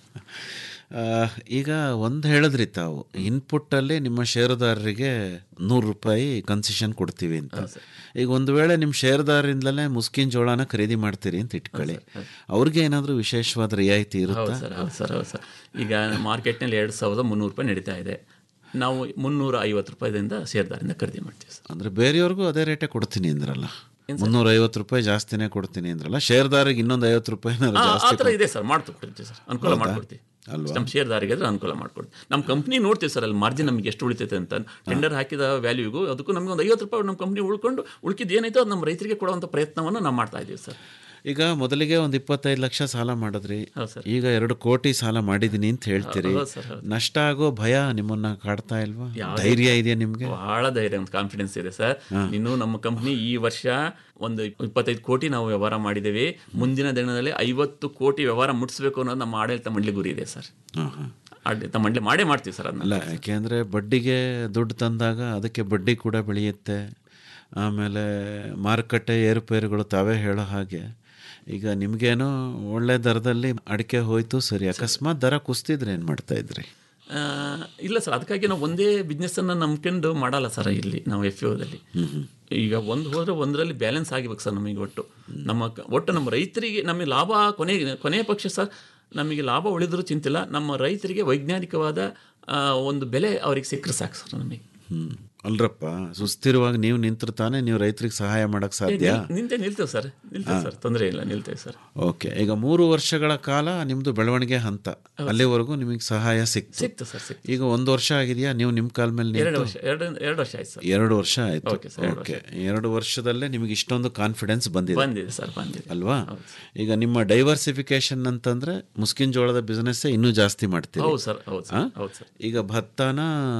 Speaker 10: ಆ, ಈಗ ಒಂದು ಹೇಳಿದ್ರಿ ತಾವು ಇನ್ಪುಟ್ಟಲ್ಲಿ ನಿಮ್ಮ ಷೇರುದಾರರಿಗೆ ನೂರು ರೂಪಾಯಿ ಕನ್ಸೆಷನ್ ಕೊಡ್ತೀವಿ ಅಂತ ಈಗ ಒಂದು ವೇಳೆ ನಿಮ್ಮ ಷೇರುದಾರರಿಂದಲೇ ಮುಸ್ಕಿನ್ ಜೋಳನ ಖರೀದಿ ಮಾಡ್ತೀರಿ ಅಂತ ಇಟ್ಕೊಳ್ಳಿ ಅವ್ರಿಗೆ ಏನಾದರೂ ವಿಶೇಷವಾದ ರಿಯಾಯಿತಿ
Speaker 11: ಹೌದು
Speaker 10: ಇರುತ್ತಾ
Speaker 11: ಸರ್ ಹೌದು ಸರ್ ಹೌದು ಸರ್ ಈಗ ಮಾರ್ಕೆಟ್ನಲ್ಲಿ ಎರಡು ಸಾವಿರದ ಮುನ್ನೂರು ರೂಪಾಯಿ ನಡೀತಾ ಇದೆ ನಾವು ಮುನ್ನೂರ ಐವತ್ತು ರೂಪಾಯಿದಿಂದ ಶೇರ್ದಾರಿಂದ ಖರೀದಿ ಮಾಡ್ತೀವಿ ಸರ್
Speaker 10: ಅಂದರೆ ಬೇರೆಯವ್ರಿಗೂ ಅದೇ ರೇಟೇ ಕೊಡ್ತೀನಿ ಅಂದ್ರಲ್ಲ ಮುನ್ನೂರ ಐವತ್ತು ರೂಪಾಯಿ ಜಾಸ್ತಿನೇ ಕೊಡ್ತೀನಿ ಅಂದ್ರಲ್ಲ ಶೇರ್ದಾರಿಗೆ ಇನ್ನೊಂದು ಐವತ್ತು ರೂಪಾಯಿ
Speaker 11: ಆ- ಆ
Speaker 10: ಜಾಸ್ತಿ
Speaker 11: ಥರ ಇದೆ ಸರ್ ಮಾಡ್ಕೊಡ್ತೀವಿ ಸರ್ ಅನುಕೂಲ
Speaker 10: ಹೌದಾ?
Speaker 11: ಮಾಡ್ಕೊಡ್ತೀವಿ
Speaker 10: ಅಲ್ವಾ?
Speaker 11: ನಮ್ಮ ಶೇರ್ದಾರಿಗೆ ಅದ್ರ ಅನುಕೂಲ ಮಾಡ್ಕೊಡ್ತೀವಿ ನಮ್ಮ ಕಂಪ್ನಿ ನೋಡ್ತೀವಿ ಸರ್ ಅಲ್ಲಿ ಮಾರ್ಜಿನ್ ನಮಗೆ ಎಷ್ಟು ಉಳಿತೈತೆ ಅಂತ ಟೆಂಡರ್ ಹಾಕಿದ ವ್ಯಾಲ್ಯೂಗೂ ಅದಕ್ಕೂ ನಮಗೆ ಒಂದು ಐವತ್ತು ರೂಪಾಯಿ ನಮ್ಮ ಕಂಪ್ನಿ ಉಳ್ಕೊಂಡು ಉಳ್ಕಿದ್ದು ಏನೈತೋ ಅದು ನಮ್ಮ ರೈತರಿಗೆ ಕೊಡುವಂಥ ಪ್ರಯತ್ನವನ್ನು ನಾವು ಮಾಡ್ತಾ ಇದ್ದೀವಿ ಸರ್
Speaker 10: ಈಗ ಮೊದಲಿಗೆ ಒಂದು ಇಪ್ಪತ್ತೈದು ಲಕ್ಷ ಸಾಲ ಮಾಡಿದ್ರಿ
Speaker 11: ಹೌದು ಸರ್.
Speaker 10: ಈಗ ಎರಡು ಕೋಟಿ ಸಾಲ ಮಾಡಿದ್ದೀನಿ ಅಂತ ಹೇಳ್ತೀರಿ
Speaker 11: ಹೌದು ಸರ್, ಹೌದು.
Speaker 10: ನಷ್ಟ ಆಗೋ ಭಯ ನಿಮ್ಮನ್ನ ಕಾಡ್ತಾ ಇಲ್ವಾ
Speaker 11: ಯಾವುದೇ-
Speaker 10: ಧೈರ್ಯ ಇದೆಯಾ ನಿಮ್ಗೆ
Speaker 11: ಬಹಳ ಧೈರ್ಯ ಒಂದು ಕಾನ್ಫಿಡೆನ್ಸ್ ಇದೆ ಸರ್ ಇನ್ನು ನಮ್ಮ ಕಂಪ್ನಿ ಈ ವರ್ಷ ಒಂದು ಇಪ್ಪತ್ತೈದು ಕೋಟಿ ನಾವು ವ್ಯವಹಾರ ಮಾಡಿದ್ದೇವೆ ಮುಂದಿನ ದಿನದಲ್ಲಿ ಐವತ್ತು ಕೋಟಿ ವ್ಯವಹಾರ ಮುಟ್ಟಿಸ್ಬೇಕು ಅನ್ನೋದು ನಮ್ಮ ಆಡಳಿತ ಮಂಡಳಿ ಗುರಿ ಇದೆ ಸರ್
Speaker 10: ಹಾಂ ಹಾಂ
Speaker 11: ಆಡಳಿತ ಮಂಡಳಿ ಮಾಡೇ ಮಾಡ್ತೀವಿ ಸರ್ ಅದನ್ನ
Speaker 10: ಅಲ್ಲ ಯಾಕೆಂದರೆ ಬಡ್ಡಿಗೆ ದುಡ್ಡು ತಂದಾಗ ಅದಕ್ಕೆ ಬಡ್ಡಿ ಕೂಡ ಬೆಳೆಯುತ್ತೆ ಆಮೇಲೆ ಮಾರುಕಟ್ಟೆ ಏರುಪೇರುಗಳು ತಾವೇ ಹೇಳೋ ಹಾಗೆ ಈಗ ನಿಮಗೇನೋ ಒಳ್ಳೆ ದರದಲ್ಲಿ ಅಡಿಕೆ ಹೋಯ್ತು ಸರಿ ಅಕಸ್ಮಾತ್ ದರ ಕುಸ್ತಿದ್ರೆ ಏನು ಮಾಡ್ತಾ ಇದ್ರಿ
Speaker 11: ಆ, ಇಲ್ಲ ಸರ್ ಅದಕ್ಕಾಗಿ ನಾವು ಒಂದೇ ಬಿಸ್ನೆಸ್ಸನ್ನು ನಂಬ್ಕೊಂಡು ಮಾಡಲ್ಲ ಸರ್ ಇಲ್ಲಿ ನಾವು ಎಫ್ ದಲ್ಲಿ ಈಗ ಒಂದು ಹೋದ್ರೆ ಒಂದರಲ್ಲಿ ಬ್ಯಾಲೆನ್ಸ್ ಆಗಿಬೇಕು ಸರ್ ನಮಗೆ ಒಟ್ಟು ನಮ್ಮ ಕ- ಒಟ್ಟು ನಮ್ಮ ರೈತರಿಗೆ ನಮಗೆ ಲಾಭ ಕೊನೆ ಕೊನೆಯ ಪಕ್ಷ ಸರ್ ನಮಗೆ ಲಾಭ ಉಳಿದ್ರೂ ಚಿಂತಿಲ್ಲ ನಮ್ಮ ರೈತರಿಗೆ ವೈಜ್ಞಾನಿಕವಾದ ಆ, ಒಂದು ಬೆಲೆ ಅವ್ರಿಗೆ ಸಿಕ್ಕರೆ ಸಾಕು ಸರ್ ನಮಗೆ
Speaker 10: ಹ್ಞೂ ಅಲ್ರಪ್ಪ ಸುಸ್ತಿರುವಾಗ ನೀವು ನಿಂತ್ರೆ ತಾನೇ ನೀವು ರೈತರಿಗೆ ಸಹಾಯ ಮಾಡೋಕ್ಕೆ ಸಾಧ್ಯ
Speaker 11: ನಿಲ್- ನಿಂತೆ ನಿಲ್ತೇವೆ ಸರ್ ನಿಲ್ತೇವೆ ಸರ್ ತೊಂದರೆ ಇಲ್ಲ ನಿಲ್ತೇವೆ ಸರ್
Speaker 10: ಓಕೆ ಈಗ ಮೂರು ವರ್ಷಗಳ ಕಾಲ ನಿಮ್ಮದು ಬೆಳವಣಿಗೆ ಹಂತ ಅಲ್ಲಿವರೆಗೂ ನಿಮಗೆ ಸಹಾಯ ಸಿಕ್ತು
Speaker 11: ಸಿಕ್ತು ಸರ್ ಸಿಕ್ತು
Speaker 10: ಈಗ ಒಂದು ವರ್ಷ ಆಗಿದೆಯಾ ನೀವು ನಿಮ್ಮ ಕಾಲ ಮೇಲೆ
Speaker 11: ಎರಡು
Speaker 10: ನಿಂತು
Speaker 11: ವರ್ಷ ಎರಡು ಎರಡು ವರ್ಷ ಆಯ್ತು ಸರ್
Speaker 10: ಎರಡು ವರ್ಷ ಆಯ್ತು
Speaker 11: Okay, sir, ಎರಡು
Speaker 10: ಓಕೆ ಎರಡು ವರ್ಷದಲ್ಲೇ ನಿಮಗೆ ಇಷ್ಟೊಂದು ಕಾನ್ಫಿಡೆನ್ಸ್ ಬಂದಿದೆ
Speaker 11: ಬಂದಿದೆ ಸರ್ ಬಂದಿದೆ
Speaker 10: ಅಲ್ವಾ ಈಗ ನಿಮ್ಮ ಡೈವರ್ಸಿಫಿಕೇಶನ್ ಅಂತಂದ್ರೆ ಮುಸ್ಕಿನ್ ಜೋಳದ ಬಿಸ್ನೆಸ್ ಇನ್ನೂ ಜಾಸ್ತಿ ಮಾಡ್ತೀವಿ
Speaker 11: ಹೌದು ಸರ್ ಹೌದು ಸರ್ ಹೌದು ಸರ್
Speaker 10: ಈಗ ಭತ್ತನ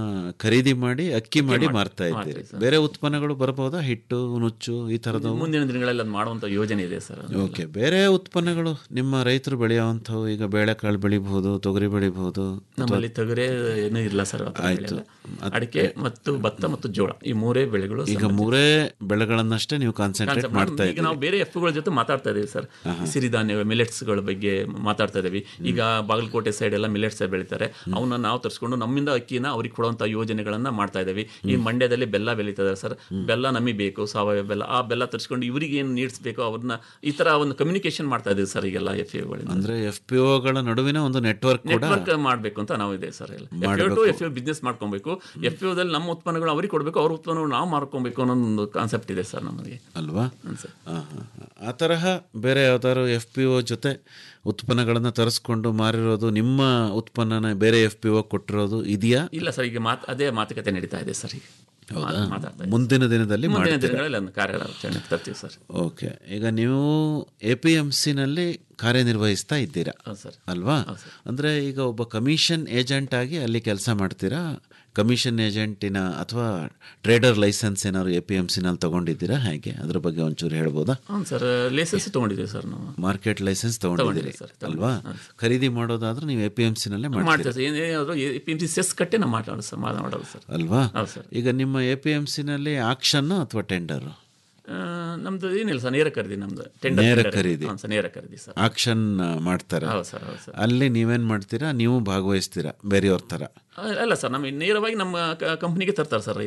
Speaker 10: ಖರೀದಿ ಮಾಡಿ ಅಕ್ಕಿ ಮಾಡಿ ಮಾರ್ತಾ ಇದ್ದೀರಿ ಬೇರೆ ಉತ್ಪನ್ನಗಳು ಬರಬಹುದಾ ಹಿಟ್ಟು ನುಚ್ಚು ಈ ತರದ
Speaker 11: ಮುಂದಿನ ದಿನಗಳಲ್ಲಿ ಅದು ಮಾಡುವಂಥ ಯೋಜನೆ ಇದೆ ಸರ್ ಅದು.
Speaker 10: ಓಕೆ ಬೇರೆ ಉತ್ಪನ್ನಗಳು ನಿಮ್ಮ ರೈತರು ಬೆಳೆಯುವಂಥವು ಈಗ ಬೇಳೆಕಾಳು ಬೆಳಿಬಹುದು ತೊಗರಿ ಬೆಳಿಬಹುದು
Speaker 11: ನಮ್ಮಲ್ಲಿ ತೊಗರೆ ಏನೂ ಇಲ್ಲ ಸರ್ ಆ ಥರ
Speaker 10: ಆಯ್ತು.
Speaker 11: ಬೆಳೆಯಲ್ಲ. ಅಡಿಕೆ ಮತ್ತು ಭತ್ತ ಮತ್ತು ಜೋಳ ಈ ಮೂರೇ ಬೆಳೆಗಳು
Speaker 10: ಈಗ ಮೂರೇ ಬೆಳೆಗಳನ್ನಷ್ಟೇ ನೀವು ಕಾನ್ಸಂಟ್ರೇಟ್
Speaker 11: ಕಾನ್ಸೆಪ್ಟ್
Speaker 10: ಮಾಡ್ತಾ
Speaker 11: ಈಗ
Speaker 10: ಇದ್ದೀರಿ
Speaker 11: ನಾವು ಬೇರೆ ಎಫ್ಗಳ ಜೊತೆ ಮಾತಾಡ್ತಾ ಇದೀವಿ ಸರ್ ಸಿರಿಧಾನ್ಯಗಳು ಮಿಲೆಟ್ಸ್ಗಳ ಬಗ್ಗೆ ಮಾತಾಡ್ತಾ ಇದೀವಿ ಈಗ ಬಾಗಲಕೋಟೆ ಸೈಡ್ ಎಲ್ಲ ಮಿಲೆಟ್ಸ್ ಬೆಳೀತಾರೆ ಅವನ್ನ ನಾವು ತರಿಸ್ಕೊಂಡು ನಮ್ಮಿಂದ ಅಕ್ಕಿನ ಅವ್ರಿಗೆ ಕೊಡುವಂತ ಯೋಜನೆಗಳನ್ನ ಮಾಡ್ತಾ ಇದ್ದೀವಿ ಈ ಮಂಡ್ಯದಲ್ಲಿ ಬೆಲ್ಲ ಬೆಳೀತದೆ ಸರ್ ಬೆಲ್ಲ ನಮಗೆ ಬೇಕು ಸಾವಯವ ಬೆಲ್ಲ ಆ ಬೆಲ್ಲ ತರಿಸ್ಕೊಂಡು ಇವರಿಗೆ ಏನು ನೀಡ್ಸ್ ಬೇಕೋ ಅವ್ರನ್ನ ಈ ತರ ಒಂದು ಕಮ್ಯುನಿಕೇಶನ್ ಮಾಡ್ತಾ ಇದೀವಿ ಸರ್ ಈಗೆಲ್ಲ ಎಫ್ ಎಗಳಿಂದ
Speaker 10: ಅಂದ್ರೆ ಎಫ್ ಪಿ ಒಗಳ ನಡುವಿನ ಒಂದು ನೆಟ್ವರ್ಕ್ ಕೂಡ
Speaker 11: ನೆಟ್ವರ್ಕ್ ಮಾಡಬೇಕು ಅಂತ ನಾವು ಇದೆ ಸರ್ ಎಲ್ಲ ಎಫ್
Speaker 10: ಮಾಡ್ಬೇಕು.
Speaker 11: ಟು ಎಫ್ ಬಿಸ್ನೆಸ್ ಮಾಡ್ಕೊಬೇಕು ಎಫ್ ದಲ್ಲಿ ನಮ್ಮ ಉತ್ಪನ್ನಗಳು ಅವ್ರಿಗೆ ಕೊಡಬೇಕು ಅವ್ರ ಉತ್ಪನ್ನಗಳು ನಾವು ಮಾರ್ಕೊಬೇಕು ಅನ್ನೋ ಒಂದು ಕಾನ್ಸೆಪ್ಟ್ ಇದೆ ಸರ್ ನಮಗೆ
Speaker 10: ಅಲ್ವಾ
Speaker 11: ಹ್ಮ್ ಸರ್.
Speaker 10: ಆ, ಆ, ಆ. ಆ ತರಹ ಬೇರೆ ಯಾವ್ದಾದ್ರು ಎಫ್ ಪಿ ಒ ಜೊತೆ ಉತ್ಪನ್ನಗಳನ್ನು ತರಿಸ್ಕೊಂಡು ಮಾರಿರೋದು ನಿಮ್ಮ ಉತ್ಪನ್ನನ ಬೇರೆ ಎಫ್ ಪಿ ಒ ಕೊಟ್ಟಿರೋದು ಇದೆಯಾ
Speaker 11: ಇಲ್ಲ ಸರ್ ಈಗ ಮಾತ್ ಅದೇ ಮಾತುಕತೆ ನಡೀತಾ ಇದೆ ಸರ್ ಈಗ
Speaker 10: ಹೌದಾ?
Speaker 11: ಮಾತಾಡ್ತಾ ಇದ್ದೀವಿ.
Speaker 10: ಮುಂದಿನ ದಿನದಲ್ಲಿ
Speaker 11: ಮುಂದಿನ
Speaker 10: ಮಾಡ್ತೀರಾ?
Speaker 11: ದಿನಗಳಲ್ಲಿ ಅದನ್ನು ಕಾರ್ಯಾಚರಣೆ ತರ್ತೀವಿ ಸರ್
Speaker 10: ಓಕೆ ಈಗ ನೀವು ಎ ಪಿ ಎಮ್ ಸಿನಲ್ಲಿ ಕಾರ್ಯನಿರ್ವಹಿಸ್ತಾ ಇದ್ದೀರಾ
Speaker 11: ಹೌದು ಸರ್
Speaker 10: ಅಲ್ವಾ
Speaker 11: ಹೌದು ಸರ್.
Speaker 10: ಅಂದರೆ ಈಗ ಒಬ್ಬ ಕಮಿಷನ್ ಏಜೆಂಟ್ ಆಗಿ ಅಲ್ಲಿ ಕೆಲಸ ಮಾಡ್ತೀರಾ ಕಮಿಷನ್ ಏಜೆಂಟಿನ ಅಥವಾ ಟ್ರೇಡರ್ ಲೈಸೆನ್ಸ್ ಏನಾದ್ರು ಎ ಪಿ ಎಮ್ ಸಿನಲ್ಲಿ ತಗೊಂಡಿದ್ದೀರಾ ಹೇಗೆ ಅದ್ರ ಬಗ್ಗೆ ಒಂಚೂರು ಹೇಳ್ಬೋದಾ
Speaker 11: ಹೌದು ಸರ್ ಲೈಸೆನ್ಸ್ ತೊಗೊಂಡಿದ್ದೀವಿ ಸರ್ ನಾವು
Speaker 10: ಮಾರ್ಕೆಟ್ ಲೈಸೆನ್ಸ್ ತಗೊಂಡಿದ್ದೀರಿ
Speaker 11: ತಗೊಂಡಿದ್ದೀವಿ ಸರ್,
Speaker 10: ಅಲ್ವಾ ಖರೀದಿ ಮಾಡೋದಾದ್ರೆ ನೀವು ಎ ಪಿ ಎಮ್ ಸಿನಲ್ಲೇ ಮಾಡ್ತೀರಾ
Speaker 11: ಮಾಡ್ತೀವಿ ಸರ್ ಏನಾದರೂ ಪಿ ಎಮ್ ಸಿ ಸೆಸ್ ಕಟ್ಟೆ ನಾವು ಮಾತಾಡೋದು ಸರ್ ಮಾತಾಡೋದು ಸರ್
Speaker 10: ಅಲ್ವಾ
Speaker 11: ಹೌದು ಸರ್
Speaker 10: ಈಗ ನಿಮ್ಮ ಎ ಪಿ ಎಮ್ ಸಿನಲ್ಲಿ ಆಕ್ಷನ್ ಅಥವಾ ಟೆಂಡರ್
Speaker 11: ಆ, ನಮ್ದು ಏನಿಲ್ಲ ಸರ್ ನೇರ ಖರೀದಿ ನಮ್ದು
Speaker 10: ನೇರ
Speaker 11: ಟೆಂಡರ್
Speaker 10: ಖರೀದಿ.
Speaker 11: ಸರ್ ನೇರ ಖರೀದಿ ಸರ್
Speaker 10: ಆಕ್ಷನ್ ಮಾಡ್ತಾರೆ
Speaker 11: ಹೌದು ಸರ್ ಹೌದು ಸರ್
Speaker 10: ಅಲ್ಲಿ ನೀವೇನ್ ಮಾಡ್ತೀರಾ ನೀವು ಭಾಗವಹಿಸ್ತೀರಾ ಬೇರೆಯವ್ರ ಥರ
Speaker 11: ಆ, ಅಲ್ಲ ಸರ್ ನಮಗೆ ನೇರವಾಗಿ ನಮ್ಮ ಕಂಪ್ನಿಗೆ ತರ್ತಾರೆ ಸರ್ ರೈತರು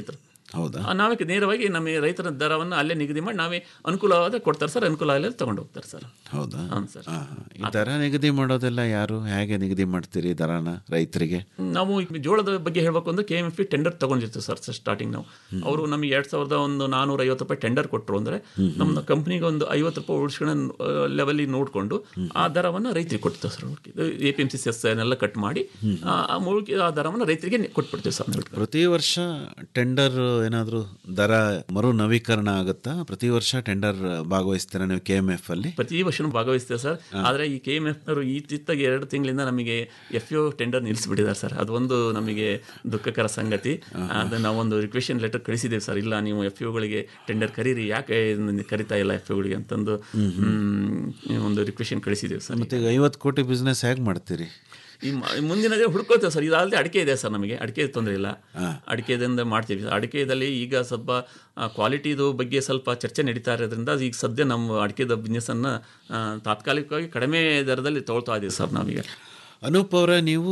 Speaker 10: ಹೌದಾ
Speaker 11: ಆ, ನಾವೇ ನೇರವಾಗಿ ನಮ್ಮ ರೈತರ ದರವನ್ನು ಅಲ್ಲೇ ನಿಗದಿ ಮಾಡಿ ನಾವೇ ಅನುಕೂಲವಾದ ಕೊಡ್ತಾರೆ ಸರ್ ಅನುಕೂಲ ಆಗಲಿ ತಗೊಂಡು ಹೋಗ್ತಾರೆ ಸರ್
Speaker 10: ಹೌದಾ
Speaker 11: ಹೌದು ಸರ್
Speaker 10: ಆ, ಈ ದರ ನಿಗದಿ ಮಾಡೋದೆಲ್ಲ ಯಾರು ಹೇಗೆ ನಿಗದಿ ಮಾಡ್ತೀರಿ ದರನ ರೈತರಿಗೆ
Speaker 11: ನಾವು ಈ ಜೋಳದ ಬಗ್ಗೆ ಹೇಳ್ಬೇಕು ಅಂದ್ರೆ ಕೆ ಎಮ್ ಎಫ್ ಟೆಂಡರ್ ತಗೊಂಡಿರ್ತೀವಿ ಸರ್ ಸ್ಟಾರ್ಟಿಂಗ್ ನಾವು ಅವರು ನಮಗೆ ಎರಡ್ ಸಾವಿರದ ಒಂದು ನಾನೂರ ಐವತ್ತು ರೂಪಾಯಿ ಟೆಂಡರ್ ಕೊಟ್ಟರು ಅಂದ್ರೆ ನಮ್ಮ ಕಂಪ್ನಿಗೆ ಒಂದು ಐವತ್ತು ರೂಪಾಯಿ ಉಳಿಸ್ಕೊಳ್ಳೋ ಲೆವೆಲ್ ನೋಡಿಕೊಂಡು ಆ ದರವನ್ನು ರೈತರಿಗೆ ಕೊಡ್ತೇವೆ sir A P M C S ಎಲ್ಲ ಕಟ್ ಮಾಡಿ ಆ ಆ ಮುಳುಗಿ ಆ ದರವನ್ನು ರೈತರಿಗೆ ಕೊಟ್ಬಿಡ್ತೇವೆ ಸರ್ ನಾವು.
Speaker 10: ಪ್ರತಿ ವರ್ಷ ಟೆಂಡರ್ ಏನಾದರೂ ದರ ಮರು ನವೀಕರಣ ಆಗುತ್ತಾ ಪ್ರತಿ ವರ್ಷ ಟೆಂಡರ್ ಭಾಗವಹಿಸ್ತೀರಾ ನೀವು ಕೆ ಎಮ್ ಎಫ್ ಅಲ್ಲಿ
Speaker 11: ಪ್ರತಿ ವರ್ಷನೂ ಭಾಗವಹಿಸ್ತೇವೆ ಸರ್ ಆದರೆ ಈ ಕೆ ಎಮ್ ಎಫ್ ಅವರು ಇತ್ತಿತ್ತಾಗಿ ಎರಡು ತಿಂಗಳಿಂದ ನಮಗೆ ಎಫ್ ಯು ಟೆಂಡರ್ ನಿಲ್ಲಿಸ್ಬಿಟ್ಟಿದ್ದಾರೆ ಸರ್ ಅದೊಂದು ನಮಗೆ ದುಃಖಕರ ಸಂಗತಿ ಅದು ನಾವೊಂದು ರಿಕ್ವೆಷನ್ ಲೆಟರ್ ಕಳಿಸಿದ್ದೇವೆ ಸರ್ ಇಲ್ಲ ನೀವು ಎಫ್ ಯುಗಳಿಗೆ ಟೆಂಡರ್ ಕರೀರಿ ಯಾಕೆ ಇದನ್ನ ಕರಿತಾ ಇಲ್ಲ ಎಫ್ ಯುಗಳಿಗೆ ಅಂತಂದು ಹ್ಮ್, ಒಂದು ರಿಕ್ವೆಷನ್ ಕಳಿಸಿದ್ದೇವೆ ಸರ್
Speaker 10: ಮತ್ತೆ ಈಗ ಐವತ್ತು ಕೋಟಿ ಬಿಸ್ನೆಸ್ ಹೇಗೆ ಮಾಡ್ತೀರಿ
Speaker 11: ಈ ಮ- ಮುಂದಿನ ದಿನ ಹುಡ್ಕೋತೇವೆ ಸರ್ ಇದಲ್ಲದೆ ಅಡಿಕೆ ಇದೆ ಸರ್ ನಮಗೆ ಅಡಿಕೆ ತೊಂದರೆ ಇಲ್ಲ ಅಡಿಕೆದಿಂದ ಮಾಡ್ತೀವಿ ಅಡಿಕೆದಲ್ಲಿ ಈಗ ಸ್ವಲ್ಪ ಕ್ವಾಲಿಟಿದು ಬಗ್ಗೆ ಸ್ವಲ್ಪ ಚರ್ಚೆ ನಡೀತಾ ಇರೋದ್ರಿಂದ ಈಗ ಸದ್ಯ ನಮ್ಮ ಅಡಿಕೆದ ಬಿಸ್ನೆಸ್ಸನ್ನು ತಾತ್ಕಾಲಿಕವಾಗಿ ಕಡಿಮೆ ದರದಲ್ಲಿ ತೊಗೊಳ್ತಾ ಇದ್ದೀವಿ ಸರ್ ನಾವೀಗ
Speaker 10: ಅನೂಪ್ ಅವರೇ ನೀವು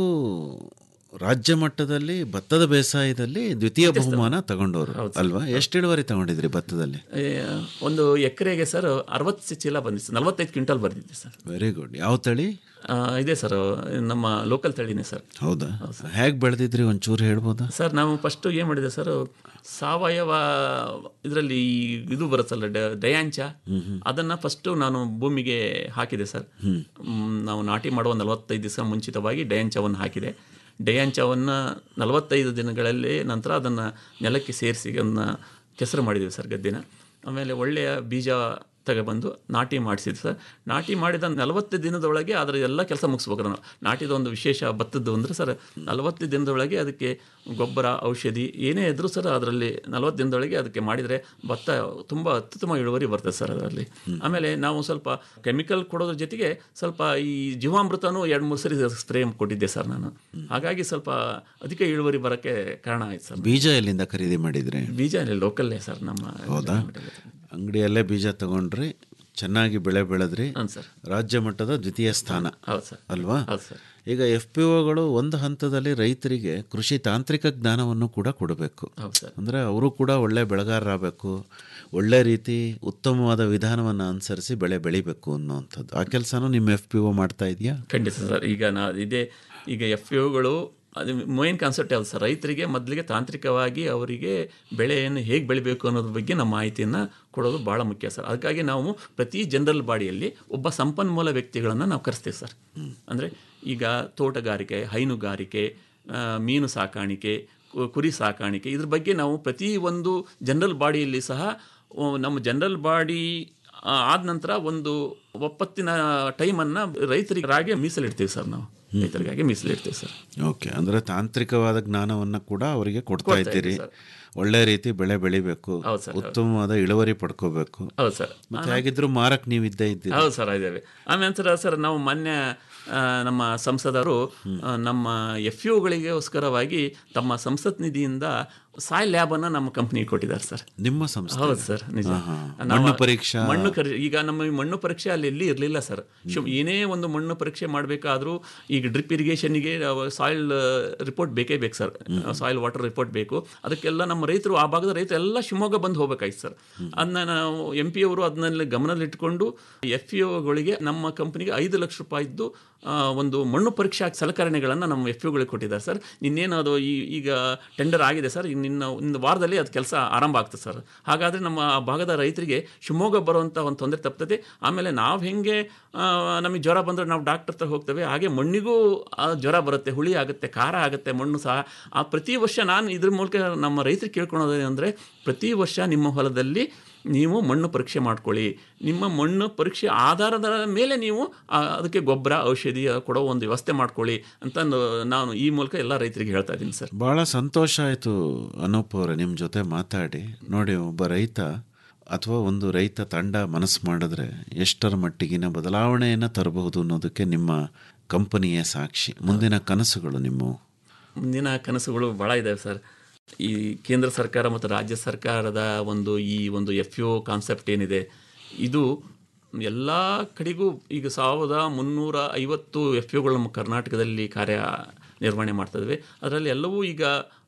Speaker 10: ರಾಜ್ಯ ಮಟ್ಟದಲ್ಲಿ ಭತ್ತದ ಬೇಸಾಯದಲ್ಲಿ ದ್ವಿತೀಯ ಬಹುಮಾನ ತಗೊಂಡವರು ಅಲ್ವಾ ಎಷ್ಟು ಇಳುವರಿ ತಗೊಂಡಿದ್ರಿ ಭತ್ತದಲ್ಲಿ
Speaker 11: ಏ, ಒಂದು ಎಕರೆಗೆ ಸರ್ ಅರವತ್ತು ಚೀಲ ಬಂದಿತ್ತು ನಲವತ್ತೈದು ಕ್ವಿಂಟಲ್ ಬಂದಿದೆ ಸರ್
Speaker 10: ವೆರಿ ಗುಡ್ ಯಾವ ತಳಿ
Speaker 11: ಆ, ಇದೆ ಸರ್ ನಮ್ಮ ಲೋಕಲ್ ತಳಿನೇ ಸರ್
Speaker 10: ಹೌದಾ ಹೇಗೆ ಬೆಳೆದಿದ್ರಿ ಒಂಚೂರು ಹೇಳ್ಬೋದಾ
Speaker 11: ಸರ್ ನಾವು ಫಸ್ಟು ಏನು ಮಾಡಿದೆ ಸರ್ ಸಾವಯವ ಇದರಲ್ಲಿ ಇದು ಬರುತ್ತಲ್ಲ ಡ- ಡಯಾಂಚ ಅದನ್ನು ಫಸ್ಟು ನಾನು ಭೂಮಿಗೆ ಹಾಕಿದೆ ಸರ್ ಮ್, ನಾವು ನಾಟಿ ಮಾಡುವ ನಲವತ್ತೈದು ದಿವಸ ಮುಂಚಿತವಾಗಿ ಡಯಾಂಚವನ್ನು ಹಾಕಿದೆ ಡಯಾಂಚವನ್ನು ನಲವತ್ತೈದು ದಿನಗಳಲ್ಲಿ ನಂತರ ಅದನ್ನು ನೆಲಕ್ಕೆ ಸೇರಿಸಿ ಅದನ್ನು ಕೆಸರು ಮಾಡಿದ್ದೀವಿ ಸರ್ ಗದ್ದೆನ ಆಮೇಲೆ ಒಳ್ಳೆಯ ಬೀಜ ತಗೊಬಂದು ನಾಟಿ ಮಾಡಿಸಿದ್ವಿ ಸರ್ ನಾಟಿ ಮಾಡಿದ ನಲವತ್ತು ದಿನದೊಳಗೆ ಅದರ ಎಲ್ಲ ಕೆಲಸ ಮುಗಿಸ್ಬೇಕು ನಾವು ನಾಟಿದ ಒಂದು ವಿಶೇಷ ಭತ್ತದ್ದು ಅಂದರೆ ಸರ್ ನಲವತ್ತು ದಿನದೊಳಗೆ ಅದಕ್ಕೆ ಗೊಬ್ಬರ ಔಷಧಿ ಏನೇ ಇದ್ರೂ ಸರ್ ಅದರಲ್ಲಿ ನಲವತ್ತು ದಿನದೊಳಗೆ ಅದಕ್ಕೆ ಮಾಡಿದರೆ ಭತ್ತ ತುಂಬ ಅತ್ಯುತ್ತಮ ಇಳುವರಿ ಬರ್ತದೆ ಸರ್ ಅದರಲ್ಲಿ ಆಮೇಲೆ ನಾವು ಸ್ವಲ್ಪ ಕೆಮಿಕಲ್ ಕೊಡೋದ್ರ ಜೊತೆಗೆ ಸ್ವಲ್ಪ ಈ ಜೀವಾಮೃತನೂ ಎರಡು ಮೂರು ಸರಿ ಸ್ಪ್ರೇ ಕೊಟ್ಟಿದ್ದೆ ಸರ್ ನಾನು ಹಾಗಾಗಿ ಸ್ವಲ್ಪ ಅಧಿಕ ಇಳುವರಿ ಬರೋಕ್ಕೆ ಕಾರಣ ಆಯ್ತು ಸರ್
Speaker 10: ಬೀಜ ಎಲ್ಲಿಂದ ಖರೀದಿ ಮಾಡಿದ್ರಿ
Speaker 11: ಬೀಜ ಲೋಕಲ್ಲೇ ಸರ್ ನಮ್ಮ
Speaker 10: ಹೌದಾ ಅಂಗಡಿಯಲ್ಲೇ ಬೀಜ ತಗೊಂಡ್ರಿ ಚೆನ್ನಾಗಿ ಬೆಳೆ ಬೆಳೆದ್ರಿ
Speaker 11: ಸರ್
Speaker 10: ರಾಜ್ಯ ಮಟ್ಟದ ದ್ವಿತೀಯ ಸ್ಥಾನ
Speaker 11: ಹೌದು ಸರ್
Speaker 10: ಅಲ್ವಾ
Speaker 11: ಹೌದು ಸರ್
Speaker 10: ಈಗ ಎಫ್ ಪಿ ಒಗಳು ಒಂದು ಹಂತದಲ್ಲಿ ರೈತರಿಗೆ ಕೃಷಿ ತಾಂತ್ರಿಕ ಜ್ಞಾನವನ್ನು ಕೂಡ ಕೊಡಬೇಕು
Speaker 11: ಹೌದು ಸರ್
Speaker 10: ಅಂದರೆ ಅವರು ಕೂಡ ಒಳ್ಳೆ ಬೆಳೆಗಾರರಾಗಬೇಕು ಒಳ್ಳೆ ರೀತಿ ಉತ್ತಮವಾದ ವಿಧಾನವನ್ನು ಅನುಸರಿಸಿ ಬೆಳೆ ಬೆಳಿಬೇಕು ಅನ್ನೋವಂಥದ್ದು ಆ ಕೆಲಸನೂ ನಿಮ್ಮ ಎಫ್ ಪಿ ಒ ಮಾಡ್ತಾ ಇದೆಯಾ
Speaker 11: ಖಂಡಿತ ಸರ್ ಈಗ ನಾ ಇದೇ ಈಗ ಎಫ್ ಯುಗಳು ಅದು ಮೇನ್ ಕಾನ್ಸೆಪ್ಟ್ ಯಾವುದು ಸರ್ ರೈತರಿಗೆ ಮೊದಲಿಗೆ ತಾಂತ್ರಿಕವಾಗಿ ಅವರಿಗೆ ಬೆಳೆಯನ್ನು ಹೇಗೆ ಬೆಳಿಬೇಕು ಅನ್ನೋದ್ರ ಬಗ್ಗೆ ನಮ್ಮ ಮಾಹಿತಿಯನ್ನು ಕೊಡೋದು ಭಾಳ ಮುಖ್ಯ ಸರ್ ಅದಕ್ಕಾಗಿ ನಾವು ಪ್ರತಿ ಜನರಲ್ ಬಾಡಿಯಲ್ಲಿ ಒಬ್ಬ ಸಂಪನ್ಮೂಲ ವ್ಯಕ್ತಿಗಳನ್ನು ನಾವು ಕರೆಸ್ತೀವಿ ಸರ್ ಅಂದರೆ ಈಗ ತೋಟಗಾರಿಕೆ ಹೈನುಗಾರಿಕೆ ಆ, ಮೀನು ಸಾಕಾಣಿಕೆ ಕು- ಕುರಿ ಸಾಕಾಣಿಕೆ ಇದ್ರ ಬಗ್ಗೆ ನಾವು ಪ್ರತಿ ಒಂದು ಜನರಲ್ ಬಾಡಿಯಲ್ಲಿ ಸಹ ಆ, ನಮ್ಮ ಜನರಲ್ ಬಾಡಿ ಆ, ಆದ ನಂತರ ಒಂದು ಒಪ್ಪತ್ತಿನ ಟೈಮನ್ನು ರೈತರಿಗಾಗೆ ಮೀಸಲಿಡ್ತೀವಿ ಸರ್ ನಾವು ರೈತರಿಗಾಗಿ ಮೀಸಲಿಡ್ತೀವಿ ಸರ್
Speaker 10: ಓಕೆ ಅಂದರೆ ತಾಂತ್ರಿಕವಾದ ಜ್ಞಾನವನ್ನು ಕೂಡ ಅವರಿಗೆ ಕೊಡ್ತಾ
Speaker 11: ಕೊಡ್ತಾ
Speaker 10: ಇದ್ದೀರಿ
Speaker 11: ಇದ್ದೀವಿ ಸರ್.
Speaker 10: ಒಳ್ಳೆ ರೀತಿ ಬೆಳೆ ಬೆಳಿಬೇಕು
Speaker 11: ಹೌದು ಸರ್, ಹೌದು.
Speaker 10: ಉತ್ತಮವಾದ ಇಳುವರಿ ಪಡ್ಕೋಬೇಕು
Speaker 11: ಹೌದು ಸರ್
Speaker 10: ಮತ್ತೆ ಹೇಗಿದ್ರು ಮಾರಕ್ ನೀವು ಇದ್ದೇ ಇದ್ದೀರಿ
Speaker 11: ಹೌದು ಸರ್ ಇದ್ದೇವೆ ಆಮೇಲೆ ಸರ್ ಸರ್ ನಾವು ಮೊನ್ನೆ ಆ, ನಮ್ಮ ಸಂಸದರು ಆ, ನಮ್ಮ ಎಫ್ ಯುಗಳಿಗೋಸ್ಕರವಾಗಿ ತಮ್ಮ ಸಂಸತ್ ನಿಧಿಯಿಂದ ಸಾಯ್ ಲ್ಯಾಬನ್ನು ನಮ್ಮ ಕಂಪ್ನಿಗೆ ಕೊಟ್ಟಿದ್ದಾರೆ ಸರ್
Speaker 10: ನಿಮ್ಮ ಸಂಸ್ಥೆ
Speaker 11: ಹೌದು ಸರ್ ನಿಜ
Speaker 10: ಆಹಾ.
Speaker 11: ನಾವು-
Speaker 10: ಮಣ್ಣು ಪರೀಕ್ಷಾ
Speaker 11: ಮಣ್ಣು ಕರಿ ಈಗ ನಮ್ಮ ಈ ಮಣ್ಣು ಪರೀಕ್ಷೆ ಅಲ್ಲಿ ಎಲ್ಲಿ ಇರಲಿಲ್ಲ ಸರ್ ಶು ಏನೇ ಒಂದು ಮಣ್ಣು ಪರೀಕ್ಷೆ ಮಾಡಬೇಕಾದ್ರೂ ಈಗ ಡ್ರಿಪ್ ಇರಿಗೇಷನ್ಗೆ ಸಾಯಿಲ್ ರಿಪೋರ್ಟ್ ಬೇಕೇ ಬೇಕು ಸರ್ ಸಾಯಿಲ್ ವಾಟರ್ ರಿಪೋರ್ಟ್ ಬೇಕು ಅದಕ್ಕೆಲ್ಲ ನಮ್ಮ ರೈತರು ಆ ಭಾಗದ ರೈತರು ಎಲ್ಲ ಶಿವಮೊಗ್ಗ ಬಂದು ಹೋಗ್ಬೇಕಾಯ್ತು ಸರ್ ಅದನ್ನ ನಾವು ಎಂ ಪಿ ಅವರು ಅದನ್ನೆಲ್ಲ ಗಮನದಲ್ಲಿಟ್ಟುಕೊಂಡು ಎಫ್ ಇ ಒಗಳಿಗೆ ನಮ್ಮ ಕಂಪ್ನಿಗೆ ಐದು ಲಕ್ಷ ರೂಪಾಯಿದ್ದು ಆ, ಒಂದು ಮಣ್ಣು ಪರೀಕ್ಷಾ ಸಲಕರಣೆಗಳನ್ನು ನಮ್ಮ ಎಫ್ ಯುಗಳಿಗೆ ಕೊಟ್ಟಿದ್ದಾರೆ ಸರ್ ಇನ್ನೇನು ಅದು ಈ ಈಗ ಟೆಂಡರ್ ಆಗಿದೆ ಸರ್ ಇನ್ನು ಒಂದು ವಾರದಲ್ಲಿ ಅದು ಕೆಲಸ ಆರಂಭ ಆಗ್ತದೆ ಸರ್ ಹಾಗಾದರೆ ನಮ್ಮ ಆ ಭಾಗದ ರೈತರಿಗೆ ಶಿವಮೊಗ್ಗ ಬರುವಂಥ ಒಂದು ತೊಂದರೆ ತಪ್ತದೆ ಆಮೇಲೆ ನಾವು ಹೆಂಗೆ ಆ, ನಮಗೆ ಜ್ವರ ಬಂದರೆ ನಾವು ಡಾಕ್ಟರ್ ಹತ್ರ ಹೋಗ್ತೇವೆ ಹಾಗೆ ಮಣ್ಣಿಗೂ ಆ ಜ್ವರ ಬರುತ್ತೆ ಹುಳಿ ಆಗುತ್ತೆ ಖಾರ ಆಗುತ್ತೆ ಮಣ್ಣು ಸಹ ಆ ಪ್ರತಿ ವರ್ಷ ನಾನು ಇದ್ರ ಮೂಲಕ ನಮ್ಮ ರೈತರಿಗೆ ಕೇಳ್ಕೊಳೋದು ಅಂದರೆ ಪ್ರತಿ ವರ್ಷ ನಿಮ್ಮ ಹೊಲದಲ್ಲಿ ನೀವು ಮಣ್ಣು ಪರೀಕ್ಷೆ ಮಾಡ್ಕೊಳ್ಳಿ ನಿಮ್ಮ ಮಣ್ಣು ಪರೀಕ್ಷೆ ಆಧಾರದ ಮೇಲೆ ನೀವು ಆ, ಅದಕ್ಕೆ ಗೊಬ್ಬರ ಔಷಧಿ ಕೊಡೋ ಒಂದು ವ್ಯವಸ್ಥೆ ಮಾಡ್ಕೊಳ್ಳಿ ಅಂತ ನ- ನಾನು ಈ ಮೂಲಕ ಎಲ್ಲ ರೈತರಿಗೆ ಹೇಳ್ತಾ ಇದ್ದೀನಿ ಸರ್
Speaker 10: ಭಾಳ ಸಂತೋಷ ಆಯಿತು ಅನೂಪ್ ಅವರೇ ನಿಮ್ಮ ಜೊತೆ ಮಾತಾಡಿ ನೋಡಿ ಒಬ್ಬ ರೈತ ಅಥವಾ ಒಂದು ರೈತ ತಂಡ ಮನಸ್ಸು ಮಾಡಿದ್ರೆ ಎಷ್ಟರ ಮಟ್ಟಿಗಿನ ಬದಲಾವಣೆಯನ್ನು ತರಬಹುದು ಅನ್ನೋದಕ್ಕೆ ನಿಮ್ಮ ಕಂಪನಿಯೇ ಸಾಕ್ಷಿ ಮುಂದಿನ ಕನಸುಗಳು ನಿಮ್ಮವು
Speaker 11: ಮುಂದಿನ ಕನಸುಗಳು ಭಾಳ ಇದ್ದಾವೆ ಸರ್ ಈ ಕೇಂದ್ರ ಸರ್ಕಾರ ಮತ್ತು ರಾಜ್ಯ ಸರ್ಕಾರದ ಒಂದು ಈ ಒಂದು ಎಫ್ ಯು ಕಾನ್ಸೆಪ್ಟ್ ಏನಿದೆ ಇದು ಎಲ್ಲ ಕಡೆಗೂ ಈಗ ಸಾವಿರದ ಮುನ್ನೂರ ಐವತ್ತು ಎಫ್ ಯುಗಳು ನಮ್ಮ ಕರ್ನಾಟಕದಲ್ಲಿ ಕಾರ್ಯ ನಿರ್ವಹಣೆ ಮಾಡ್ತಾ ಇದ್ದಾವೆ ಅದರಲ್ಲಿ ಎಲ್ಲವೂ ಈಗ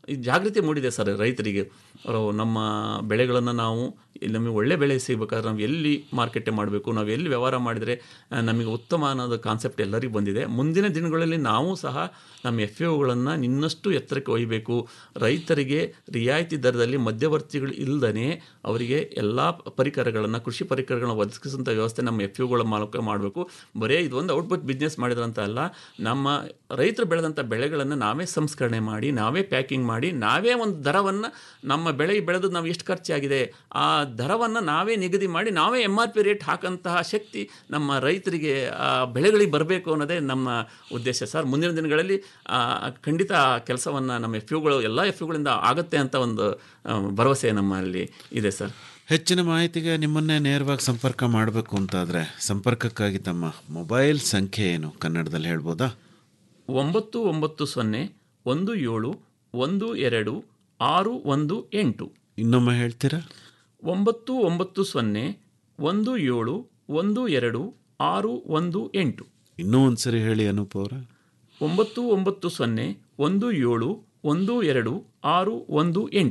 Speaker 11: ಈ ಜಾಗೃತಿ ಮೂಡಿದೆ ಸರ್ ರೈತರಿಗೆ ಅವರು ನಮ್ಮ ಬೆಳೆಗಳನ್ನು ನಾವು ಇಲ್ಲಿ ನಮಗೆ ಒಳ್ಳೆ ಬೆಳೆ ಸಿಗಬೇಕಾದ್ರೆ ನಾವು ಎಲ್ಲಿ ಮಾರ್ಕೆಟೆ ಮಾಡಬೇಕು ನಾವು ಎಲ್ಲಿ ವ್ಯವಹಾರ ಮಾಡಿದರೆ ಆ, ನಮಗೆ ಉತ್ತಮ ಅನ್ನೋದು ಕಾನ್ಸೆಪ್ಟ್ ಎಲ್ಲರಿಗೂ ಬಂದಿದೆ ಮುಂದಿನ ದಿನಗಳಲ್ಲಿ ನಾವು ಸಹ ನಮ್ಮ ಎಫ್ ಒಗಳನ್ನು ಇನ್ನಷ್ಟು ಎತ್ತರಕ್ಕೆ ಒಯ್ಯಬೇಕು ರೈತರಿಗೆ ರಿಯಾಯಿತಿ ದರದಲ್ಲಿ ಮಧ್ಯವರ್ತಿಗಳು ಇಲ್ಲದೇ ಅವರಿಗೆ ಎಲ್ಲ ಪರಿಕರಗಳನ್ನು ಕೃಷಿ ಪರಿಕರಗಳನ್ನು ಒದಗಿಸುವಂಥ ವ್ಯವಸ್ಥೆ ನಮ್ಮ ಎಫ್ ಯುಗಳ ಮೂಲಕ ಮಾಡಬೇಕು ಬರೀ ಇದೊಂದು ಔಟ್ಪುಟ್ ಬಿಸ್ನೆಸ್ ಮಾಡಿದ್ರಂತ ಅಲ್ಲ ನಮ್ಮ ರೈತರು ಬೆಳೆದಂಥ ಬೆಳೆಗಳನ್ನು ನಾವೇ ಸಂಸ್ಕರಣೆ ಮಾಡಿ ನಾವೇ ಪ್ಯಾಕಿಂಗ್ ಮಾಡಿ ನಾವೇ ಒಂದು ದರವನ್ನು ನಮ್ಮ ಬೆಳೆ ಬೆಳೆದು ನಾವು ಎಷ್ಟು ಖರ್ಚಾಗಿದೆ ಆ ದರವನ್ನು ನಾವೇ ನಿಗದಿ ಮಾಡಿ ನಾವೇ ಎಮ್ ಆರ್ ಪಿ ರೇಟ್ ಹಾಕಂತಹ ಶಕ್ತಿ ನಮ್ಮ ರೈತರಿಗೆ ಆ ಬೆಳೆಗಳಿಗೆ ಬರಬೇಕು ಅನ್ನೋದೇ ನಮ್ಮ ಉದ್ದೇಶ ಸರ್ ಮುಂದಿನ ದಿನಗಳಲ್ಲಿ ಆ, ಖಂಡಿತ ಆ ಕೆಲಸವನ್ನು ನಮ್ಮ ಎಫ್ ಯುಗಳು ಎಲ್ಲ ಎಫ್ ಯುಗಳಿಂದ ಆಗುತ್ತೆ ಅಂತ ಒಂದು ಆ, ಭರವಸೆ ನಮ್ಮಲ್ಲಿ ಇದೆ ಸರ್
Speaker 10: ಹೆಚ್ಚಿನ ಮಾಹಿತಿಗೆ ನಿಮ್ಮನ್ನೇ ನೇರವಾಗಿ ಸಂಪರ್ಕ ಮಾಡಬೇಕು ಅಂತಾದರೆ ಸಂಪರ್ಕಕ್ಕಾಗಿ ತಮ್ಮ ಮೊಬೈಲ್ ಸಂಖ್ಯೆ ಏನು ಕನ್ನಡದಲ್ಲಿ ಹೇಳ್ಬೋದಾ
Speaker 11: ಒಂಬತ್ತು ಒಂಬತ್ತು ಸೊನ್ನೆ ಒಂದು ಏಳು ಒಂದು ಎರಡು ಆರು ಒಂದು ಎಂಟು
Speaker 10: ಇನ್ನೊಮ್ಮೆ ಹೇಳ್ತೀರಾ
Speaker 11: ಒಂಬತ್ತು ಒಂಬತ್ತು ಸೊನ್ನೆ ಒಂದು ಏಳು ಒಂದು ಎರಡು ಆರು ಒಂದು ಎಂಟು
Speaker 10: ಇನ್ನೂ ಒಂದು ಸರಿ ಹೇಳಿ ಅನೂಪ್ ಅವರ
Speaker 11: ಒಂಬತ್ತು ಒಂಬತ್ತು ಸೊನ್ನೆ ಒಂದು ಏಳು ಒಂದು ಎರಡು ಆರು ಒಂದು ಎಂಟು